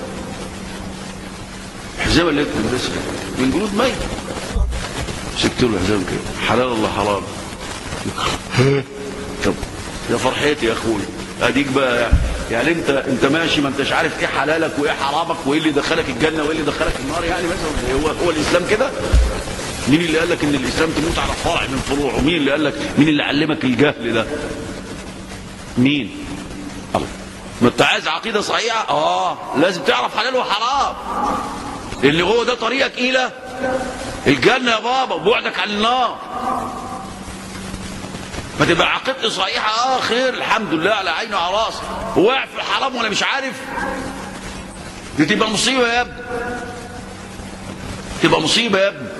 الحزام اللي انت بتلبسها من جلود ميت سكت له الحزام كده حلال ولا حرام طب يا فرحتي يا اخويا اديك بقى يعني, يعني انت انت ماشي ما انتش عارف ايه حلالك وايه حرامك وايه اللي دخلك الجنه وايه اللي دخلك النار يعني مثلا هو هو الاسلام كده مين اللي قال لك ان الاسلام تموت على فرع من فروعه مين اللي قال لك مين اللي علمك الجهل ده مين الله ما انت عايز عقيده صحيحه اه لازم تعرف حلال وحرام اللي هو ده طريقك الى الجنه يا بابا وبعدك عن النار ما تبقى عقيدتي صحيحه اه خير الحمد لله على عيني وعلى راسي واقع في الحرام وانا مش عارف دي تبقى مصيبه يا ابني تبقى مصيبه يا ابني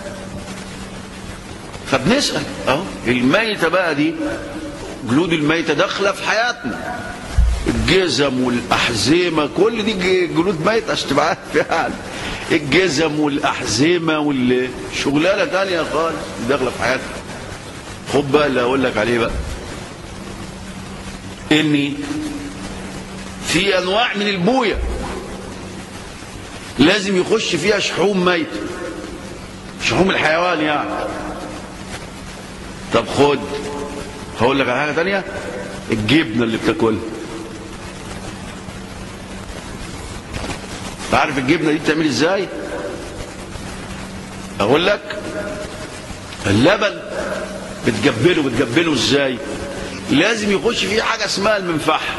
فبنسال اهو الميته بقى دي جلود الميته داخله في حياتنا الجزم والاحزمه كل دي جلود ميته عشان تبقى عارف يعني الجزم والاحزمه والشغلانه تانية خالص داخله في حياتنا خد بقى اللي هقول لك عليه بقى اني في انواع من البويه لازم يخش فيها شحوم ميته شحوم الحيوان يعني طب خد هقول لك على حاجه تانية الجبنه اللي بتاكلها عارف الجبنه دي بتعمل ازاي اقول لك اللبن بتجبله بتجبله ازاي لازم يخش فيه حاجه اسمها المنفعه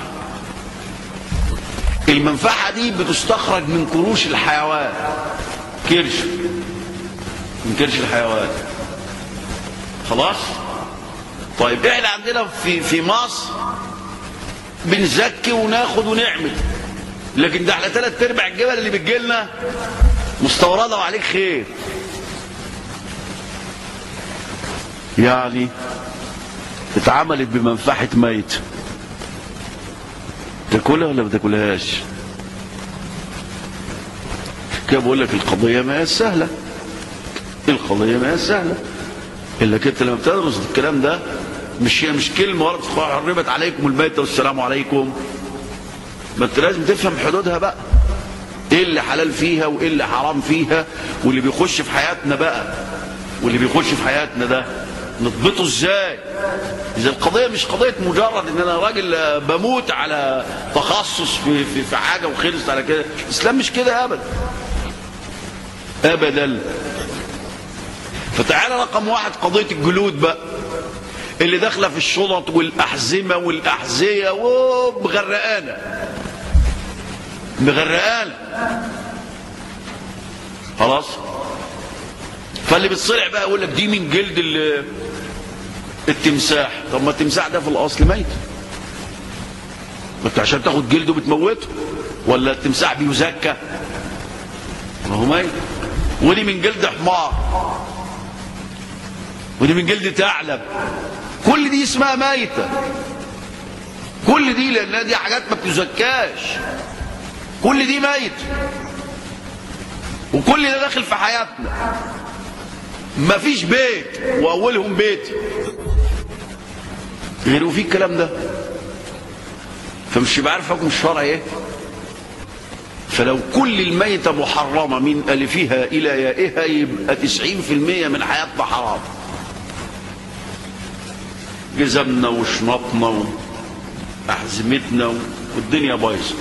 المنفعه دي بتستخرج من كروش الحيوان كرش من كرش الحيوان خلاص طيب احنا عندنا في في مصر بنزكي وناخد ونعمل لكن ده احنا ثلاث ارباع الجبل اللي بتجي لنا مستورده وعليك خير يعني اتعملت بمنفعه ميت تاكلها ولا ما تاكلهاش كده بقول لك القضيه ما هي سهله القضيه ما هي سهله الا انت لما بتدرس الكلام ده مش هي مش كلمه ورد حرمت عليكم الميتة والسلام عليكم ما انت لازم تفهم حدودها بقى ايه اللي حلال فيها وايه اللي حرام فيها واللي بيخش في حياتنا بقى واللي بيخش في حياتنا ده نضبطه ازاي اذا القضيه مش قضيه مجرد ان انا راجل بموت على تخصص في في, في حاجه وخلصت على كده الاسلام مش كده ابدا ابدا فتعالى رقم واحد قضيه الجلود بقى اللي داخله في الشنط والاحزمه والاحذيه ومغرقانه مغرقانه خلاص فاللي بتصلع بقى يقول لك دي من جلد ال- التمساح طب ما التمساح ده في الاصل ميت ما انت عشان تاخد جلده بتموته ولا التمساح بيزكى ما هو ميت ودي من جلد حمار ودي من جلد ثعلب كل دي اسمها ميتة كل دي لان دي حاجات ما بتزكاش كل دي ميت وكل ده داخل في حياتنا مفيش بيت واولهم بيتي غير وفي الكلام ده فمش يبقى عارف حكم الشرع ايه فلو كل الميتة محرمة من ألفها إلى يائها يبقى 90% من حياتنا حرام جزمنا وشنطنا وأحزمتنا والدنيا بايظة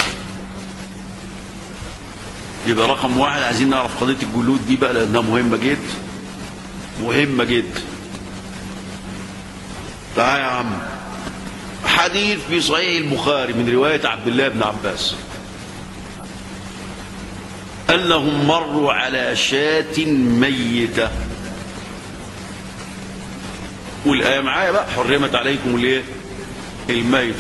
يبقى رقم واحد عايزين نعرف قضية الجلود دي بقى لأنها مهمة جدا مهمة جدا تعال يا عم حديث في صحيح البخاري من رواية عبد الله بن عباس أنهم مروا على شاة ميتة والآية معايا بقى حرمت عليكم الايه الميت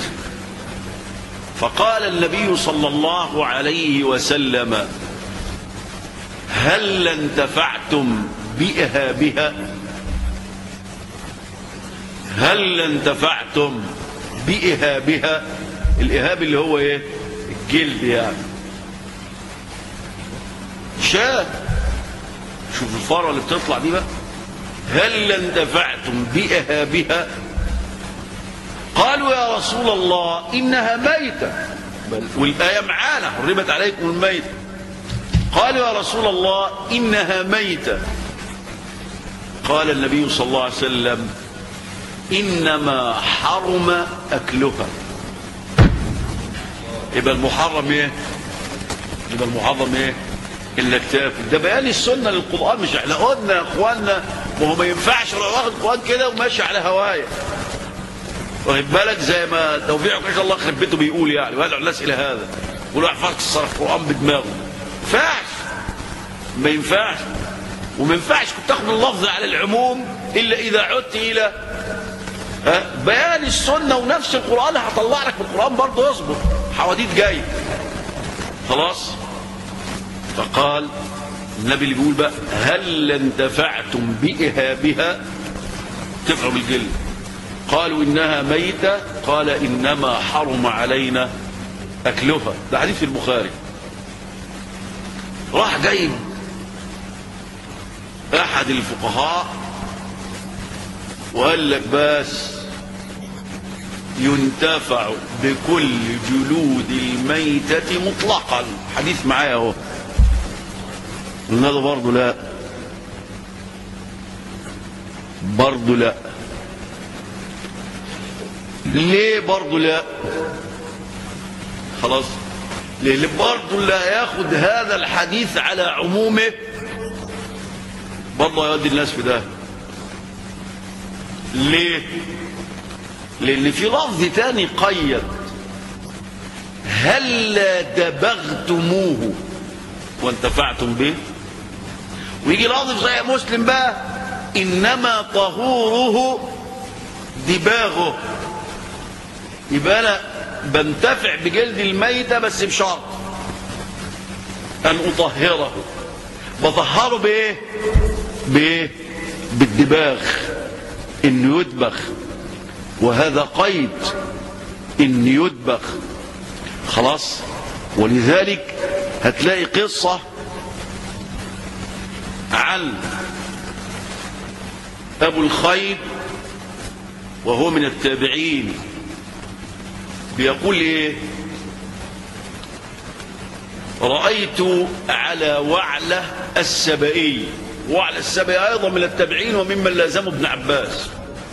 فقال النبي صلى الله عليه وسلم هل انتفعتم بإهابها هل انتفعتم بإهابها الإهاب اللي هو ايه الجلد يعني شاة شوف الفارة اللي بتطلع دي بقى هل انتفعتم بإهابها قالوا يا رسول الله إنها ميتة بل والآية معانا حرمت عليكم الميتة قالوا يا رسول الله إنها ميتة قال النبي صلى الله عليه وسلم إنما حرم أكلها يبقى المحرم إيه يبقى المحرم إيه انك تاكل ده بيان السنه للقران مش احنا قلنا يا اخوانا ما هو ما ينفعش لو واخد القران كده وماشي على هوايه واخد بالك زي ما توفيق ان شاء الله يخرب بيته بيقول يعني ويدعو الناس الى هذا يقول واحد فرق الصرف القران بدماغه ما ينفعش ما ينفعش وما ينفعش كنت تاخد اللفظ على العموم الا اذا عدت الى ها بيان السنه ونفس القران هطلع لك في القران برضه اصبر حواديت جاي خلاص فقال النبي اللي بيقول بقى هل انتفعتم بإهابها تفعوا بالجلد قالوا إنها ميتة قال إنما حرم علينا أكلها ده حديث في البخاري راح جايب أحد الفقهاء وقال لك بس ينتفع بكل جلود الميتة مطلقا حديث معايا اهو هذا برضه لا برضه لا ليه برضه لا خلاص لان برضه اللي هياخد هذا الحديث على عمومه برضه هيودي الناس في ده ليه لان في لفظ تاني قيد هل دبغتموه وانتفعتم به ويجي لفظ زي مسلم بقى انما طهوره دباغه يبقى انا بنتفع بجلد الميتة بس بشرط ان اطهره بطهره بايه بايه بالدباغ انه يدبخ وهذا قيد ان يدبخ خلاص ولذلك هتلاقي قصة عن ابو الخير وهو من التابعين بيقول ايه رأيت على وعلة السبئي وعلى السبئي أيضا من التابعين وممن لازمه ابن عباس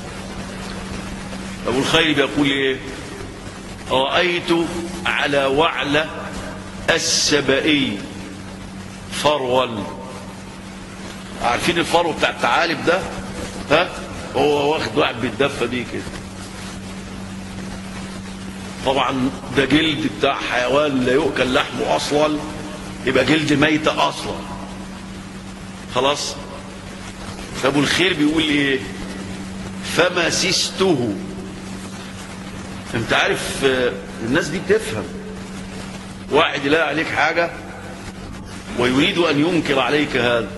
أبو الخير بيقول إيه رأيت على وعلة السبئي فروا عارفين الفرو بتاع الثعالب ده ها هو واخد واحد بيتدفى بيه كده طبعا ده جلد بتاع حيوان لا يؤكل لحمه اصلا يبقى جلد ميتة اصلا خلاص فابو الخير بيقول ايه فمسسته انت عارف آه، الناس دي بتفهم واحد يلاقي عليك حاجة ويريد ان ينكر عليك هذا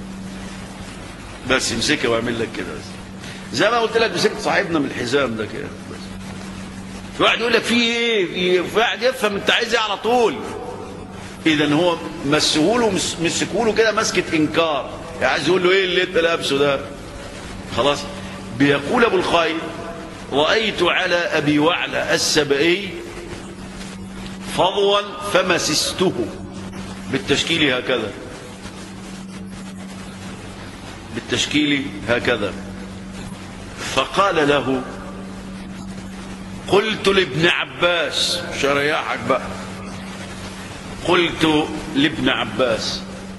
بس يمسكها ويعمل لك كده بس زي ما قلت لك مسكت صاحبنا من الحزام ده كده بس في واحد يقول لك في ايه في واحد يفهم انت عايز ايه على طول اذا هو مسهوله مس- مسكوله كده مسكه انكار يعني عايز يقول له ايه اللي انت لابسه ده خلاص بيقول ابو الخير رايت على ابي وعلى السبئي فضوا فمسسته بالتشكيل هكذا بالتشكيل هكذا فقال له قلت لابن عباس مش هريحك بقى قلت لابن عباس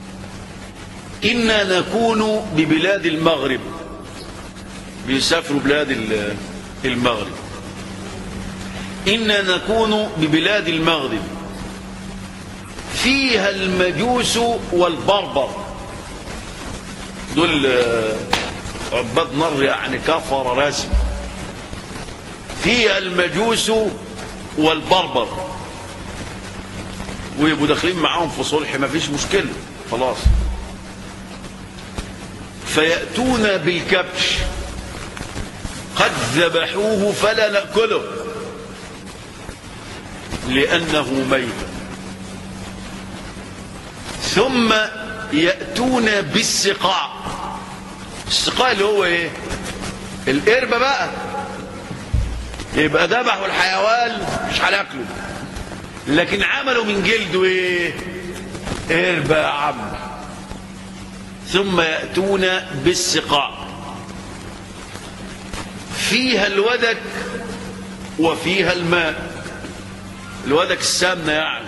إنا نكون ببلاد المغرب بيسافروا بلاد ال- المغرب إنا نكون ببلاد المغرب فيها المجوس والبربر دول آه، عباد نار يعني كفر رسم فيها المجوس والبربر ويبقوا داخلين معاهم في صلح ما فيش مشكلة خلاص فيأتون بالكبش قد ذبحوه فلا نأكله لأنه ميت ثم يأتون بالسقاع السقاع اللي هو ايه القربة بقى يبقى ذبحوا الحيوان مش هناكله لكن عملوا من جلده ايه قربة يا عم ثم يأتون بالسقاع فيها الودك وفيها الماء الودك السمنة يعني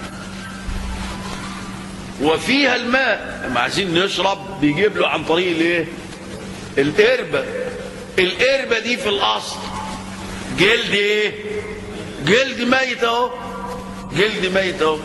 وفيها الماء لما عايزين نشرب بيجيب له عن طريق الايه القربة القربة دي في الأصل جلد ايه جلد ميت اهو جلد ميت اهو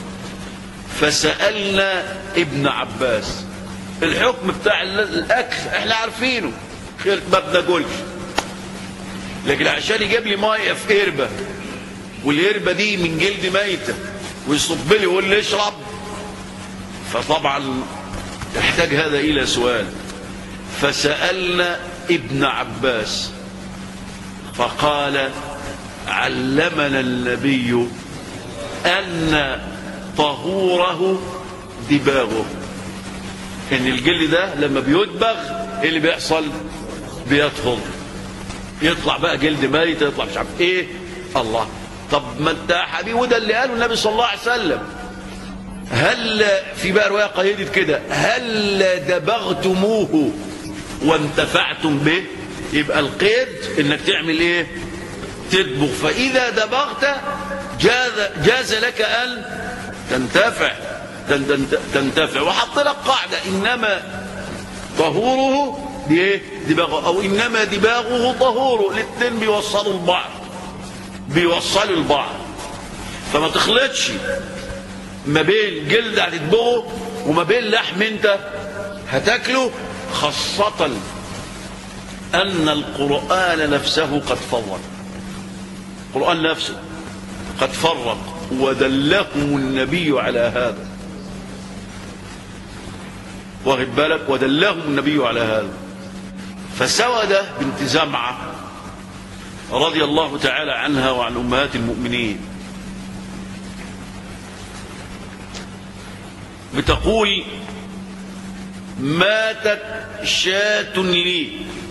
فسألنا ابن عباس الحكم بتاع ال- الاكل احنا عارفينه خير ما بناكلش لكن عشان يجيب لي ميه في قربه والقربه دي من جلد ميته ويصب لي ويقول لي اشرب فطبعا يحتاج هذا الى سؤال فسالنا ابن عباس فقال علمنا النبي ان طهوره دباغه ان الجلد ده لما بيدبغ ايه اللي بيحصل بيطهر يطلع بقى جلد ميت يطلع مش عارف ايه الله طب ما انت يا حبيبي وده اللي قاله النبي صلى الله عليه وسلم هل في بقى روايه قيدت كده هل دبغتموه وانتفعتم به يبقى القيد انك تعمل ايه تدبغ فاذا دبغت جاز, جاز لك أن تنتفع تن- تن- تنتفع وحط لك قاعدة إنما طهوره دي ايه دباغه أو إنما دباغه طهوره الاثنين بيوصلوا لبعض بيوصلوا لبعض فما تخلطش ما بين جلد هتدبغه وما بين لحم انت هتاكله خاصة أن القرآن نفسه قد فرق القرآن نفسه قد فرق ودلهم النبي على هذا واخد بالك ودلهم النبي على هذا فسودة بنت زمعة رضي الله تعالى عنها وعن أمهات المؤمنين بتقول ماتت شاة لي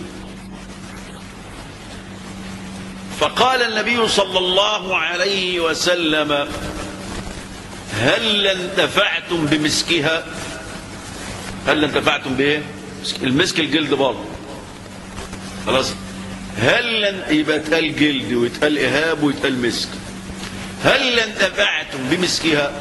فقال النبي صلى الله عليه وسلم هل انتفعتم بمسكها هل انتفعتم بايه المسك الجلد برضه خلاص هل لن- يبقى اتقال جلد ويتقال اهاب ويتقال مسك هل انتفعتم بمسكها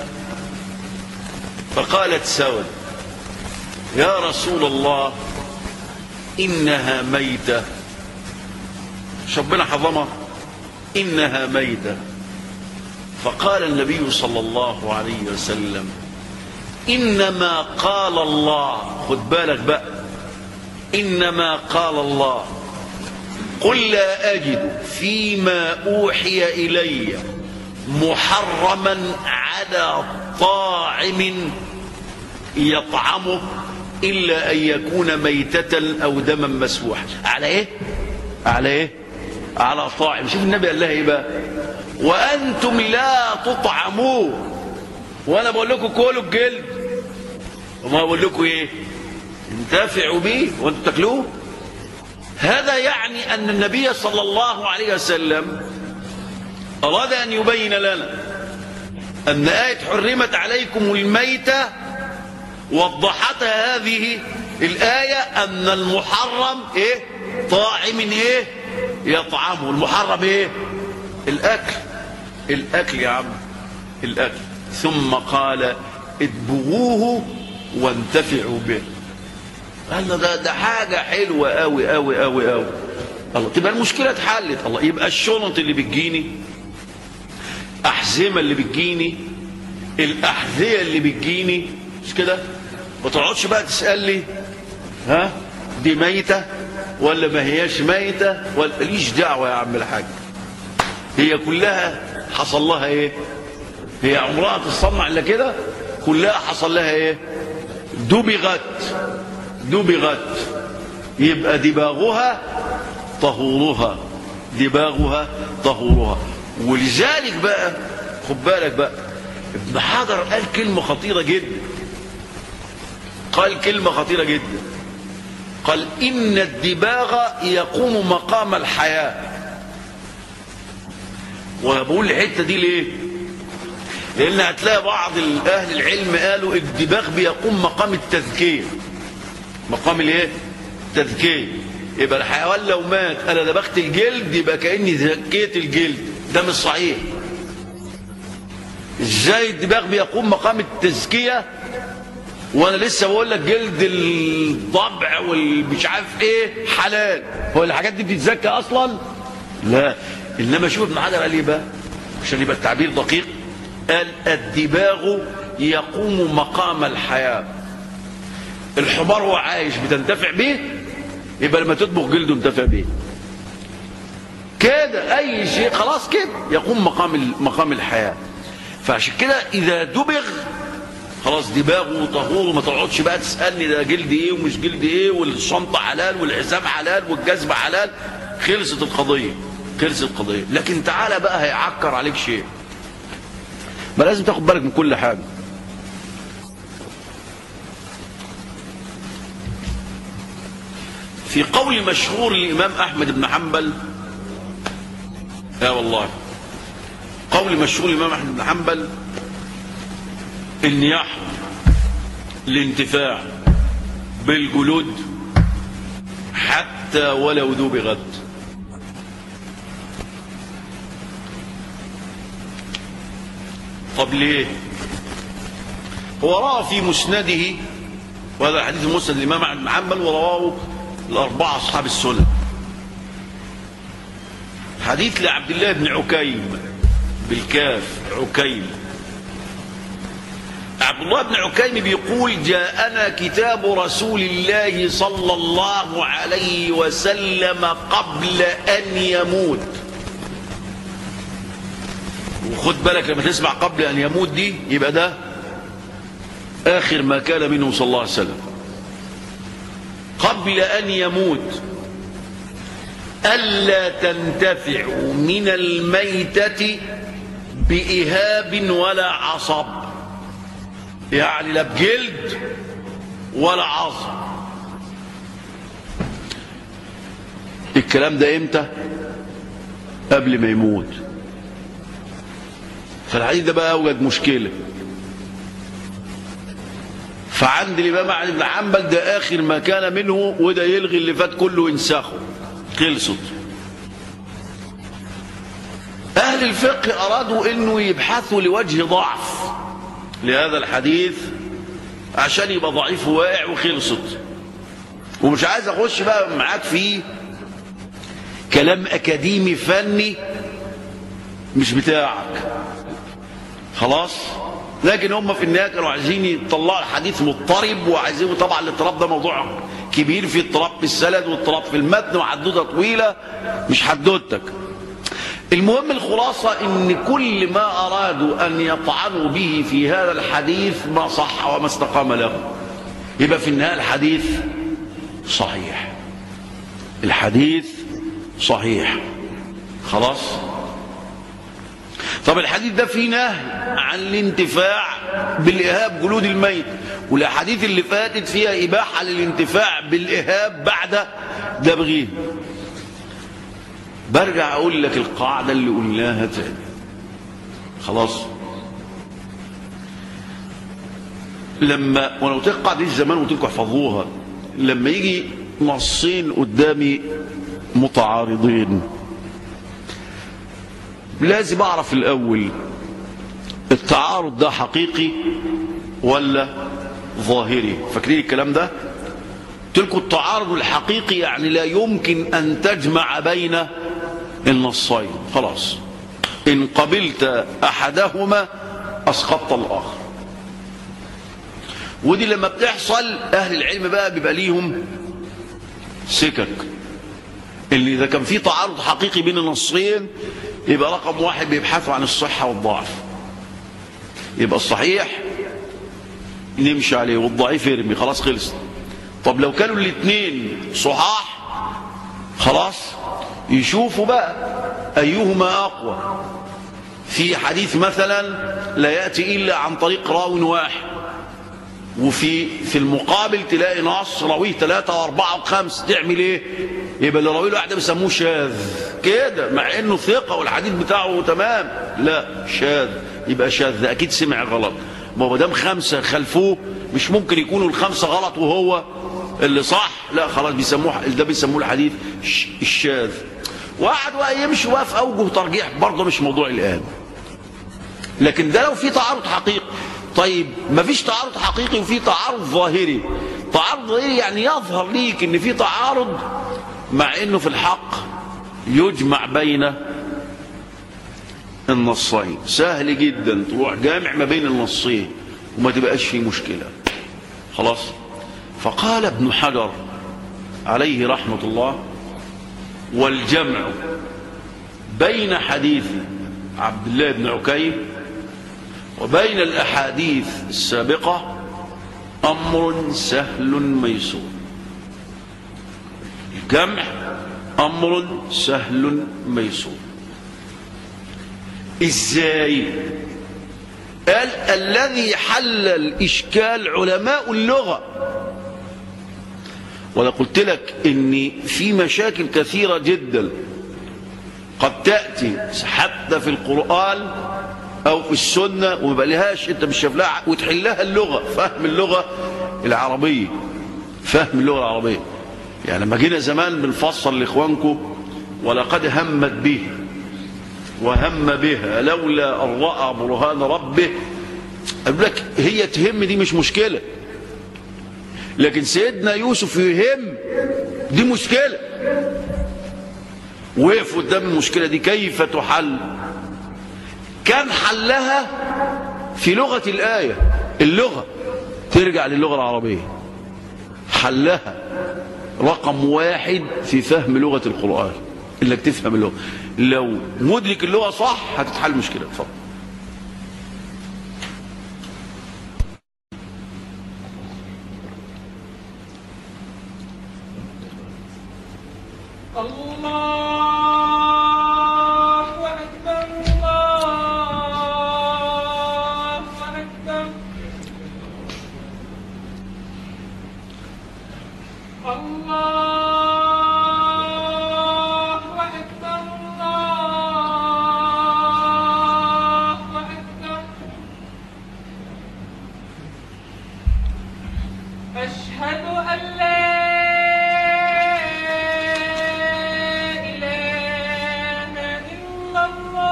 فقالت سود يا رسول الله انها ميته مش ربنا حرمها انها ميته فقال النبي صلى الله عليه وسلم انما قال الله خد بالك بقى انما قال الله قل لا اجد فيما اوحي الي محرما على طاعم يطعمه الا ان يكون ميته او دما مسفوحا على ايه على ايه على طاعم شوف النبي قال لها ايه بقى وانتم لا تطعمون وانا بقول لكم كلوا الجلد وما بقول لكم ايه انتفعوا بيه وانتم تاكلوه هذا يعني ان النبي صلى الله عليه وسلم اراد ان يبين لنا ان ايه حرمت عليكم الميته وضحتها هذه الايه ان المحرم ايه طاعم ايه يطعمه المحرم ايه الاكل الاكل يا عم الاكل ثم قال ادبغوه وانتفعوا به قال له ده ده حاجه حلوه قوي قوي قوي قوي الله تبقى المشكله اتحلت الله يبقى الشنط اللي بتجيني احزمه اللي بتجيني الاحذيه اللي بتجيني مش كده ما تقعدش بقى تسال لي ها دي ميته ولا ما هياش ميته ولا ليش دعوه يا عم الحاج هي كلها حصل لها ايه هي عمرها تتصنع الا كده كلها حصل لها ايه دبغت دبغت يبقى دباغها طهورها دباغها طهورها ولذلك بقى خد بالك بقى ابن حجر قال كلمة خطيرة جدا قال كلمة خطيرة جدا قال إن الدباغ يقوم مقام الحياة وأنا بقول الحتة دي ليه لأن هتلاقي بعض أهل العلم قالوا الدباغ بيقوم مقام التذكير مقام الايه تذكير يبقى الحيوان لو مات انا دبغت الجلد يبقى كاني زكيت الجلد ده مش صحيح ازاي الدباغ بيقوم مقام التزكيه وانا لسه بقول لك جلد الضبع والمش عارف ايه حلال هو الحاجات دي بتتزكى اصلا لا انما شوف ابن حجر قال ايه بقى عشان يبقى التعبير دقيق قال الدباغ يقوم مقام الحياه الحمار هو عايش بتنتفع بيه يبقى لما تطبخ جلده انتفع بيه كده اي شيء خلاص كده يقوم مقام مقام الحياه فعشان كده اذا دبغ خلاص دباغه طهور وما تقعدش بقى تسالني ده جلد ايه ومش جلد ايه والشنطه حلال والحزام حلال والجزمه حلال خلصت القضيه خلصت القضيه لكن تعالى بقى هيعكر عليك شيء ما لازم تاخد بالك من كل حاجه في قول مشهور الإمام أحمد بن حنبل يا والله قول مشهور الإمام أحمد بن حنبل إن يحرم الانتفاع بالجلود حتى ولو دبغت طب ليه هو روى في مسنده وهذا حديث مسند الامام احمد بن حنبل ورواه الاربعه اصحاب السنن حديث لعبد الله بن عكيم بالكاف عكيم عبد الله بن عكيم بيقول جاءنا كتاب رسول الله صلى الله عليه وسلم قبل أن يموت وخد بالك لما تسمع قبل أن يموت دي يبقى ده آخر ما كان منه صلى الله عليه وسلم قبل أن يموت ألا تنتفعوا من الميتة بإهاب ولا عصب يعني لا بجلد ولا عظم الكلام ده امتى قبل ما يموت فالحديث ده بقى اوجد مشكله فعند الامام احمد بن حنبل ده اخر ما كان منه وده يلغي اللي فات كله وينسخه خلصت اهل الفقه ارادوا انه يبحثوا لوجه ضعف لهذا الحديث عشان يبقى ضعيف واقع وخلصت ومش عايز اخش بقى معاك في كلام اكاديمي فني مش بتاعك خلاص لكن هم في النهايه كانوا عايزين يطلعوا الحديث مضطرب وعايزين طبعا الاضطراب ده موضوع كبير في اضطراب في السند واضطراب في المتن وحدوته طويله مش حدوتك المهم الخلاصة ان كل ما ارادوا ان يطعنوا به في هذا الحديث ما صح وما استقام له يبقى في النهاية الحديث صحيح الحديث صحيح خلاص طب الحديث ده فيه نهي عن الانتفاع بالإهاب جلود الميت والأحاديث اللي فاتت فيها إباحة للانتفاع بالإهاب بعد دبغيه برجع اقول لك القاعده اللي قلناها تاني خلاص لما وانا قلت لك قاعده دي زمان قلت لكم احفظوها لما يجي نصين قدامي متعارضين لازم اعرف الاول التعارض ده حقيقي ولا ظاهري فاكرين الكلام ده قلت لكم التعارض الحقيقي يعني لا يمكن ان تجمع بين النصين خلاص إن قبلت أحدهما أسقطت الآخر ودي لما بتحصل أهل العلم بقى بيبقى ليهم سكك اللي إذا كان في تعارض حقيقي بين النصين يبقى رقم واحد بيبحثوا عن الصحة والضعف يبقى الصحيح نمشي عليه والضعيف يرمي خلاص خلص طب لو كانوا الاثنين صحاح خلاص يشوفوا بقى أيهما أقوى في حديث مثلا لا يأتي إلا عن طريق راو واحد وفي في المقابل تلاقي نص راويه ثلاثة وأربعة وخمسة تعمل إيه؟ يبقى اللي راويه واحدة بيسموه شاذ كده مع إنه ثقة والحديث بتاعه تمام لا شاذ يبقى شاذ ده أكيد سمع غلط ما هو دام خمسة خلفوه مش ممكن يكونوا الخمسة غلط وهو اللي صح لا خلاص بيسموه ده بيسموه الحديث الشاذ وقعد بقى يمشي بقى في اوجه ترجيح برضه مش موضوع الان لكن ده لو في تعارض حقيقي طيب ما فيش تعارض حقيقي وفي تعارض ظاهري تعارض ظاهري يعني يظهر ليك ان في تعارض مع انه في الحق يجمع بين النصين سهل جدا تروح جامع ما بين النصين وما تبقاش فيه مشكله خلاص فقال ابن حجر عليه رحمه الله والجمع بين حديث عبد الله بن عكيم وبين الأحاديث السابقة أمر سهل ميسور الجمع أمر سهل ميسور إزاي قال الذي حل الإشكال علماء اللغة ولا قلت لك ان في مشاكل كثيرة جدا قد تأتي حتى في القرآن او في السنة وما لهاش انت مش شايف لها وتحلها اللغة فهم اللغة العربية فهم اللغة العربية يعني لما جينا زمان بنفصل لاخوانكم ولقد همت به وهم بها لولا ان راى برهان ربه ربه أقول لك هي تهم دي مش مشكلة لكن سيدنا يوسف يهم دي مشكلة وقف قدام المشكلة دي كيف تحل كان حلها في لغة الآية اللغة ترجع للغة العربية حلها رقم واحد في فهم لغة القرآن انك تفهم اللغة لو مدرك اللغة صح هتتحل مشكلة اتفضل الله أكبر الله أكبر الله أكبر الله أكبر أشهد أن لا إله إلا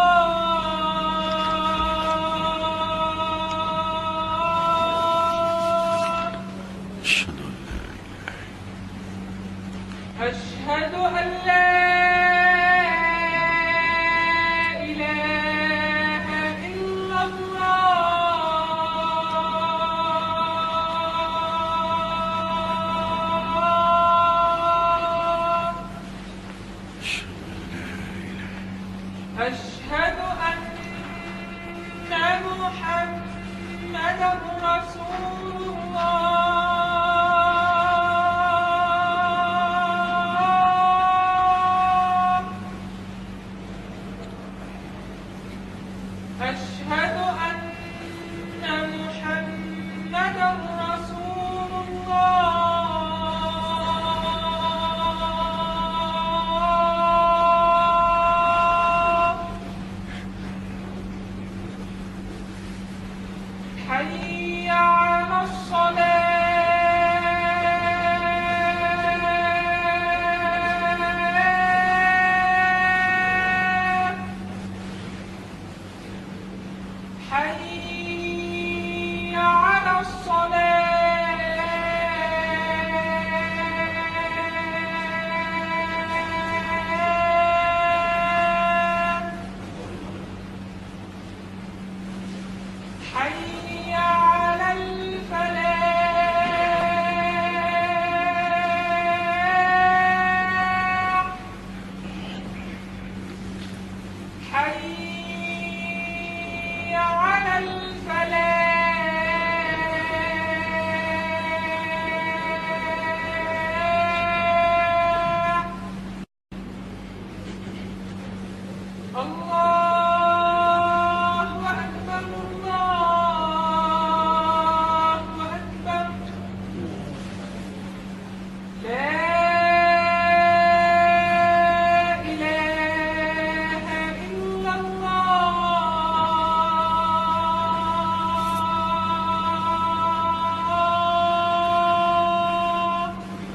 الله أشهد أن لا إله إلا الله أشهد أن محمدا رسول الله أشهد أن محمدا رسول الله حي على الصلاة حي على الصلاة حي على الفلاح حي على الفلاح الله أكبر الله أكبر لا إله إلا الله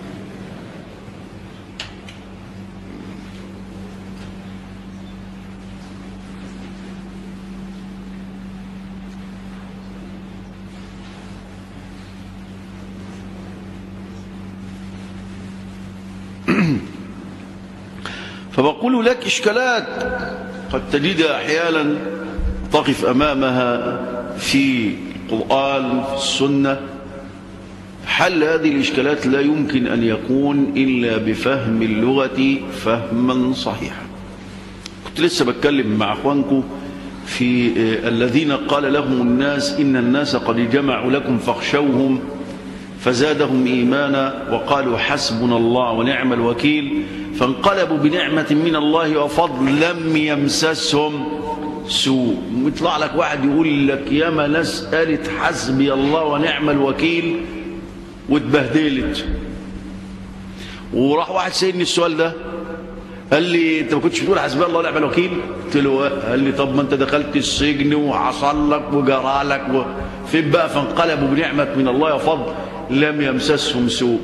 فبقول لك إشكالات قد تجدها أحيانا تقف أمامها في القرآن في السنة حل هذه الإشكالات لا يمكن أن يكون إلا بفهم اللغة فهما صحيحا كنت لسه بتكلم مع أخوانكم في آه، الذين قال لهم الناس إن الناس قد جمعوا لكم فاخشوهم فزادهم إيمانا وقالوا حسبنا الله ونعم الوكيل فانقلبوا بنعمة من الله وفضل لم يمسسهم سوء يطلع لك واحد يقول لك يا ما ناس قالت حسبي الله ونعم الوكيل واتبهدلت وراح واحد سألني السؤال ده قال لي انت ما كنتش بتقول حسبي الله ونعم الوكيل قلت له آه. قال لي طب ما انت دخلت السجن وحصل لك وجرى لك و... فين بقى فانقلبوا بنعمة من الله وفضل لم يمسسهم سوء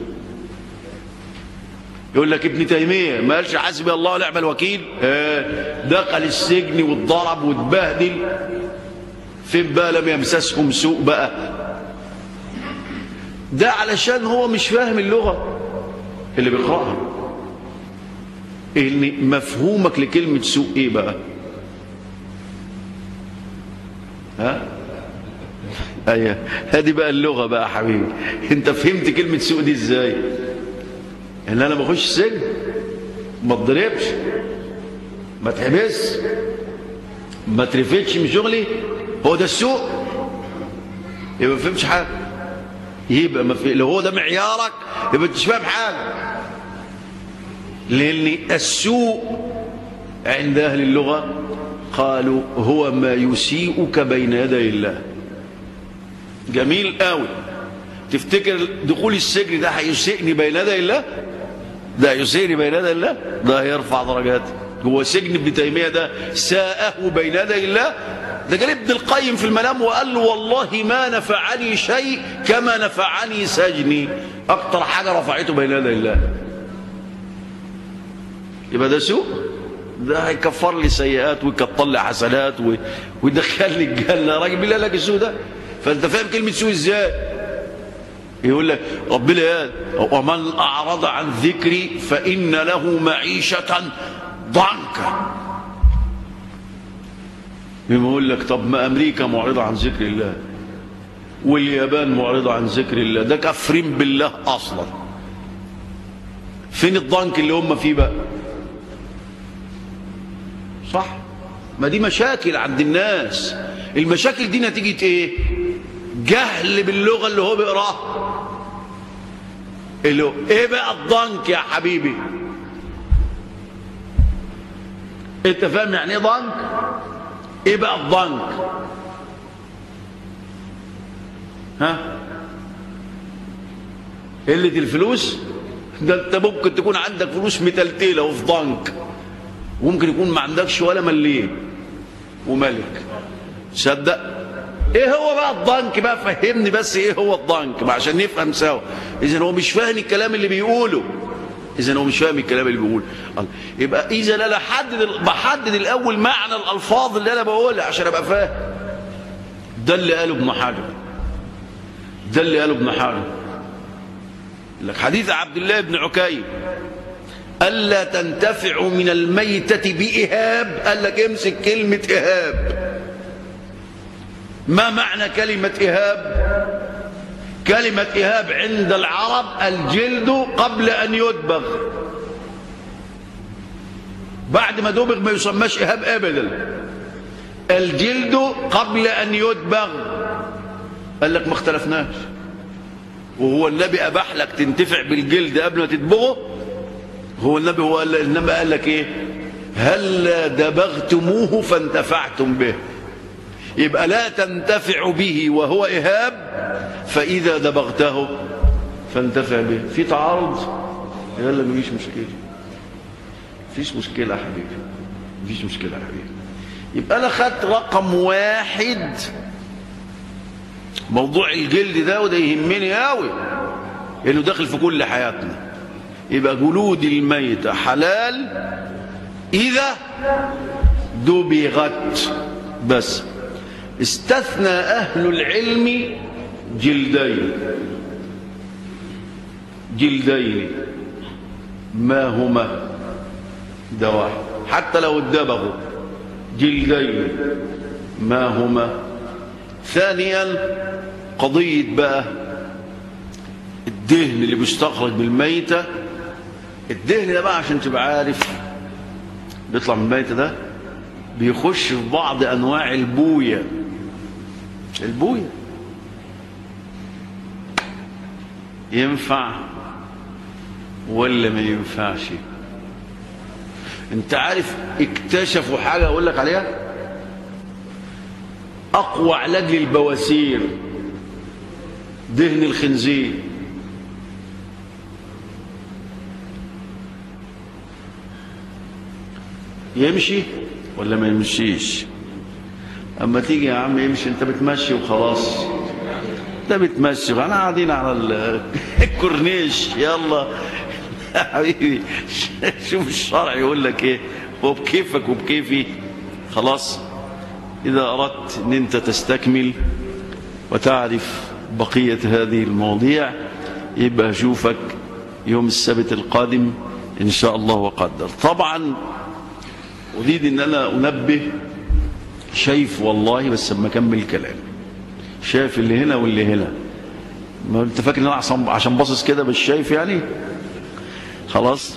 يقول لك ابن تيمية ما قالش حسبي الله ونعم الوكيل آه دخل السجن واتضرب واتبهدل فين بقى لم يمسسهم سوء بقى ده علشان هو مش فاهم اللغة اللي بيقرأها ان مفهومك لكلمة سوء ايه بقى ها ايوه هذه بقى اللغة بقى يا حبيبي انت فهمت كلمة سوء دي ازاي ان انا بخش سجن ما اتضربش ما تحبس ما ترفدش من شغلي هو ده السوء يبقى ما فهمش حاجه يبقى ما في... لو هو ده معيارك يبقى انت مش فاهم حاجه لان السوء عند اهل اللغه قالوا هو ما يسيئك بين يدي الله جميل قوي تفتكر دخول السجن ده هيسيئني بين يدي الله ده يسيئني بين يدي الله ده هيرفع درجاتي هو سجن ابن تيميه ده ساءه بين يدي الله ده قال ابن القيم في المنام وقال له والله ما نفعني شيء كما نفعني سجني اكتر حاجه رفعته بين يدي الله يبقى ده سوء ده هيكفر لي سيئات ويكتر لي حسنات و- ويدخلني الجنه راجل بالله لك السوء ده فانت فاهم كلمه سوء ازاي يقول لك ربنا قال ومن اعرض عن ذكري فان له معيشه ضنكا يقول لك طب ما امريكا معرضه عن ذكر الله واليابان معرضه عن ذكر الله ده كافرين بالله اصلا فين الضنك اللي هم فيه بقى صح ما دي مشاكل عند الناس المشاكل دي نتيجه ايه جهل باللغه اللي هو بيقراها اللي هو ايه بقى الضنك يا حبيبي انت فاهم يعني ايه ضنك ايه بقى الضنك ها قله الفلوس ده انت ممكن تكون عندك فلوس متلتله وفي ضنك وممكن يكون ما عندكش ولا مليم وملك صدق ايه هو بقى الضنك بقى فهمني بس ايه هو الضنك بقى عشان نفهم سوا اذا هو مش فاهم الكلام اللي بيقوله اذا هو مش فاهم الكلام اللي بيقوله يبقى اذا انا احدد بحدد الاول معنى الالفاظ اللي انا بقولها عشان ابقى فاهم ده اللي قاله ابن حجر ده اللي قاله ابن حجر لك حديث عبد الله بن عكيم ألا تنتفعوا من الميتة بإهاب قال لك امسك كلمة إهاب ما معنى كلمة إهاب كلمة إهاب عند العرب الجلد قبل أن يدبغ بعد ما دبغ ما يسماش إهاب أبدا الجلد قبل أن يدبغ قال لك ما اختلفناش وهو النبي أباح لك تنتفع بالجلد قبل ما تدبغه هو النبي هو قال انما قال لك ايه هل دبغتموه فانتفعتم به يبقى لا تنتفع به وهو إهاب فإذا دبغته فانتفع به في تعارض يلا مفيش مشكلة مفيش مشكلة يا حبيبي مفيش مشكلة يا حبيبي يبقى أنا خدت رقم واحد موضوع الجلد ده وده يهمني قوي لأنه داخل في كل حياتنا يبقى جلود الميتة حلال إذا دبغت بس استثنى أهل العلم جلدين جلدين ما هما ده واحد حتى لو اتدبغوا جلدين ما هما ثانيا قضية بقى الدهن اللي بيستخرج من الميتة الدهن ده بقى عشان تبقى عارف بيطلع من الميتة ده بيخش في بعض أنواع البوية البوية ينفع ولا ما ينفعش انت عارف اكتشفوا حاجة اقول لك عليها اقوى علاج للبواسير دهن الخنزير يمشي ولا ما يمشيش اما تيجي يا عم يمشي انت بتمشي وخلاص انت بتمشي انا قاعدين على ال- الكورنيش يلا يا حبيبي شوف الشرع يقول لك ايه وبكيفك وبكيفي خلاص إذا أردت أن أنت تستكمل وتعرف بقية هذه المواضيع يبقى أشوفك يوم السبت القادم إن شاء الله وقدر طبعا أريد أن أنا أنبه شايف والله بس لما أكمل كلام شايف اللي هنا واللي هنا ما أنت فاكر إن أنا عشان- عشان باصص كده مش شايف يعني خلاص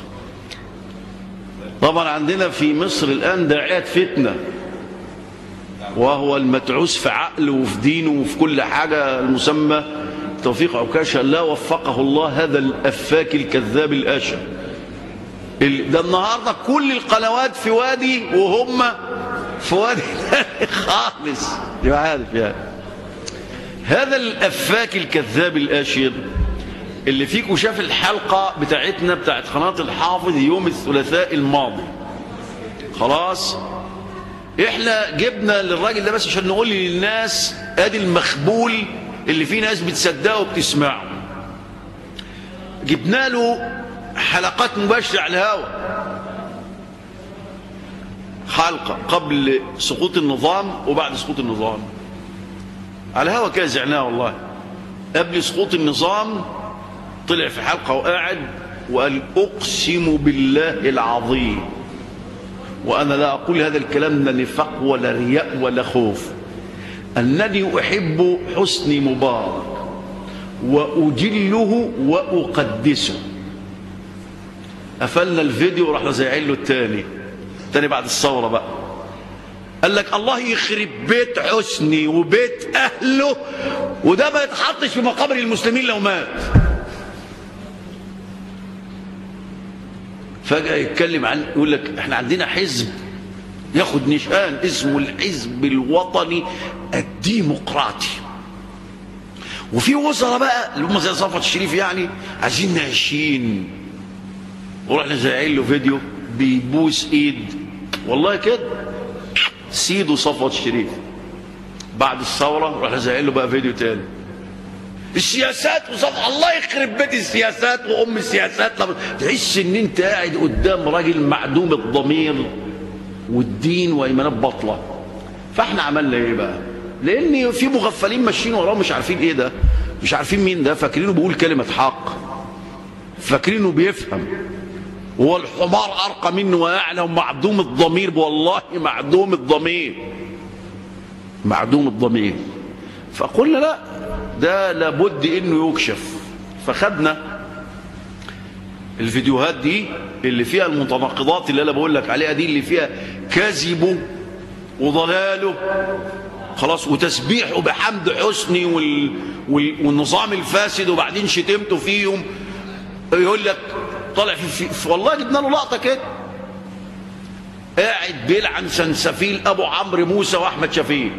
طبعا عندنا في مصر الآن داعية فتنة وهو المتعوس في عقله وفي دينه وفي كل حاجة المسمى توفيق عكاشة لا وفقه الله هذا الأفاك الكذاب الآشر ال- ده النهاردة كل القنوات في وادي وهم في وادي تاني خالص يبقى عارف يعني هذا الأفاك الكذاب الآشر اللي فيكم شاف الحلقة بتاعتنا بتاعت قناة الحافظ يوم الثلاثاء الماضي خلاص احنا جبنا للراجل ده بس عشان نقول للناس ادي المخبول اللي فيه ناس بتصدقه وبتسمعه جبنا له حلقات مباشرة على الهواء حلقة قبل سقوط النظام وبعد سقوط النظام على الهواء كده زعناه والله قبل سقوط النظام طلع في حلقة وقاعد وقال أقسم بالله العظيم وأنا لا أقول هذا الكلام لا نفاق ولا رياء ولا خوف أنني أحب حسني مبارك وأجله وأقدسه قفلنا الفيديو ورحنا زايعين له التاني التاني بعد الثورة بقى قال لك الله يخرب بيت حسني وبيت أهله وده ما يتحطش في مقابر المسلمين لو مات فجأة يتكلم عن يقول لك احنا عندنا حزب ياخد نشان اسمه الحزب الوطني الديمقراطي وفي وزراء بقى اللي هم زي صفوت الشريف يعني عايزين نعيشين ورحنا زايعين له فيديو بيبوس ايد والله كده سيده صفوت الشريف بعد الثوره رحنا زايعين له بقى فيديو تاني السياسات وصف الله يخرب بيت السياسات وام السياسات لما تحس ان انت قاعد قدام راجل معدوم الضمير والدين وايمانات باطله فاحنا عملنا ايه بقى لان في مغفلين ماشيين وراه مش عارفين ايه ده مش عارفين مين ده فاكرينه بيقول كلمه حق فاكرينه بيفهم هو الحمار ارقى منه واعلى ومعدوم الضمير والله معدوم الضمير معدوم الضمير فقلنا لا ده لابد انه يكشف فخدنا الفيديوهات دي اللي فيها المتناقضات اللي انا بقول لك عليها دي اللي فيها كذبه وضلاله خلاص وتسبيحه بحمد حسني وال... وال... والنظام الفاسد وبعدين شتمته فيهم يقول لك طالع في, في... في والله جبنا له لقطه كده قاعد بيلعن سنسفيل ابو عمرو موسى واحمد شفيق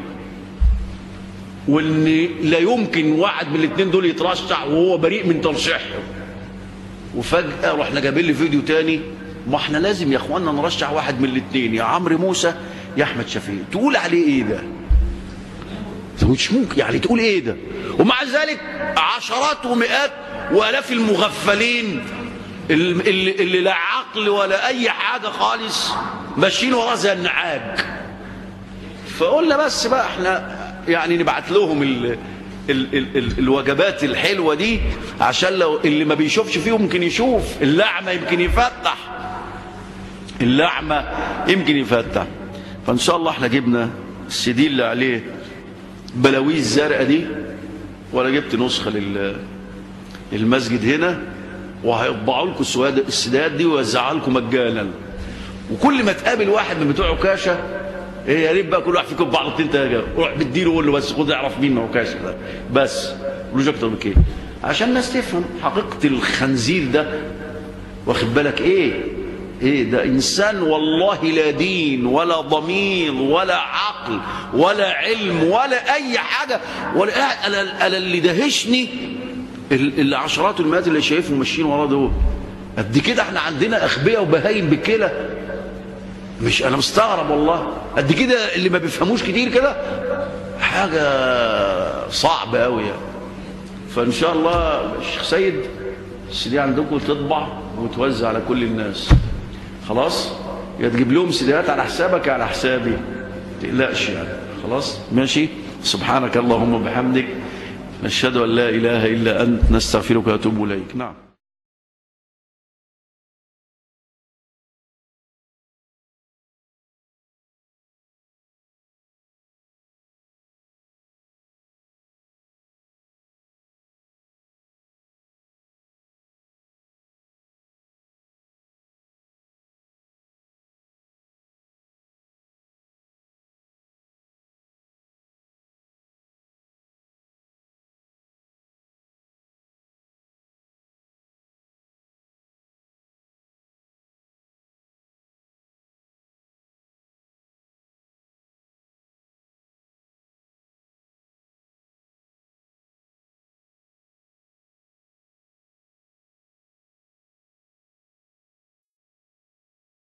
وان لا يمكن واحد من الاثنين دول يترشح وهو بريء من ترشيحهم وفجاه رحنا جايبين لي فيديو تاني ما احنا لازم يا اخوانا نرشح واحد من الاثنين يا عمرو موسى يا احمد شفيق تقول عليه ايه ده مش ممكن يعني تقول ايه ده ومع ذلك عشرات ومئات والاف المغفلين اللي, اللي لا عقل ولا اي حاجه خالص ماشيين وراه زي النعاج فقلنا بس بقى احنا يعني نبعت لهم ال ال ال ال الوجبات الحلوة دي عشان لو اللي ما بيشوفش فيهم ممكن يشوف اللعمة يمكن يفتح اللعمة يمكن يفتح فإن شاء الله احنا جبنا السي دي اللي عليه بلاويز الزرقاء دي ولا جبت نسخة لل المسجد هنا وهيطبعوا لكم السداد دي ويوزعها لكم مجانا وكل ما تقابل واحد من بتوع عكاشه ايه يا ريت بقى كل واحد فيكم بعض انت روح بديله وقول له بس خد اعرف مين عكاشه ده بس ملوش اكتر من كده عشان الناس تفهم حقيقه الخنزير ده واخد بالك ايه ايه ده انسان والله لا دين ولا ضمير ولا عقل ولا علم ولا اي حاجه ولا قاعد انا انا اللي دهشني العشرات والمئات اللي شايفهم ماشيين وراه دول قد كده احنا عندنا اغبياء وبهايم بكده مش انا مستغرب والله قد كده اللي ما بيفهموش كتير كده حاجه صعبه قوي يعني فان شاء الله الشيخ سيد السيدي عندكم تطبع وتوزع على كل الناس خلاص يا تجيب لهم سيديات على حسابك على حسابي ما تقلقش يعني خلاص ماشي سبحانك اللهم وبحمدك نشهد أن لا إله إلا أنت نستغفرك ونتوب إليك نعم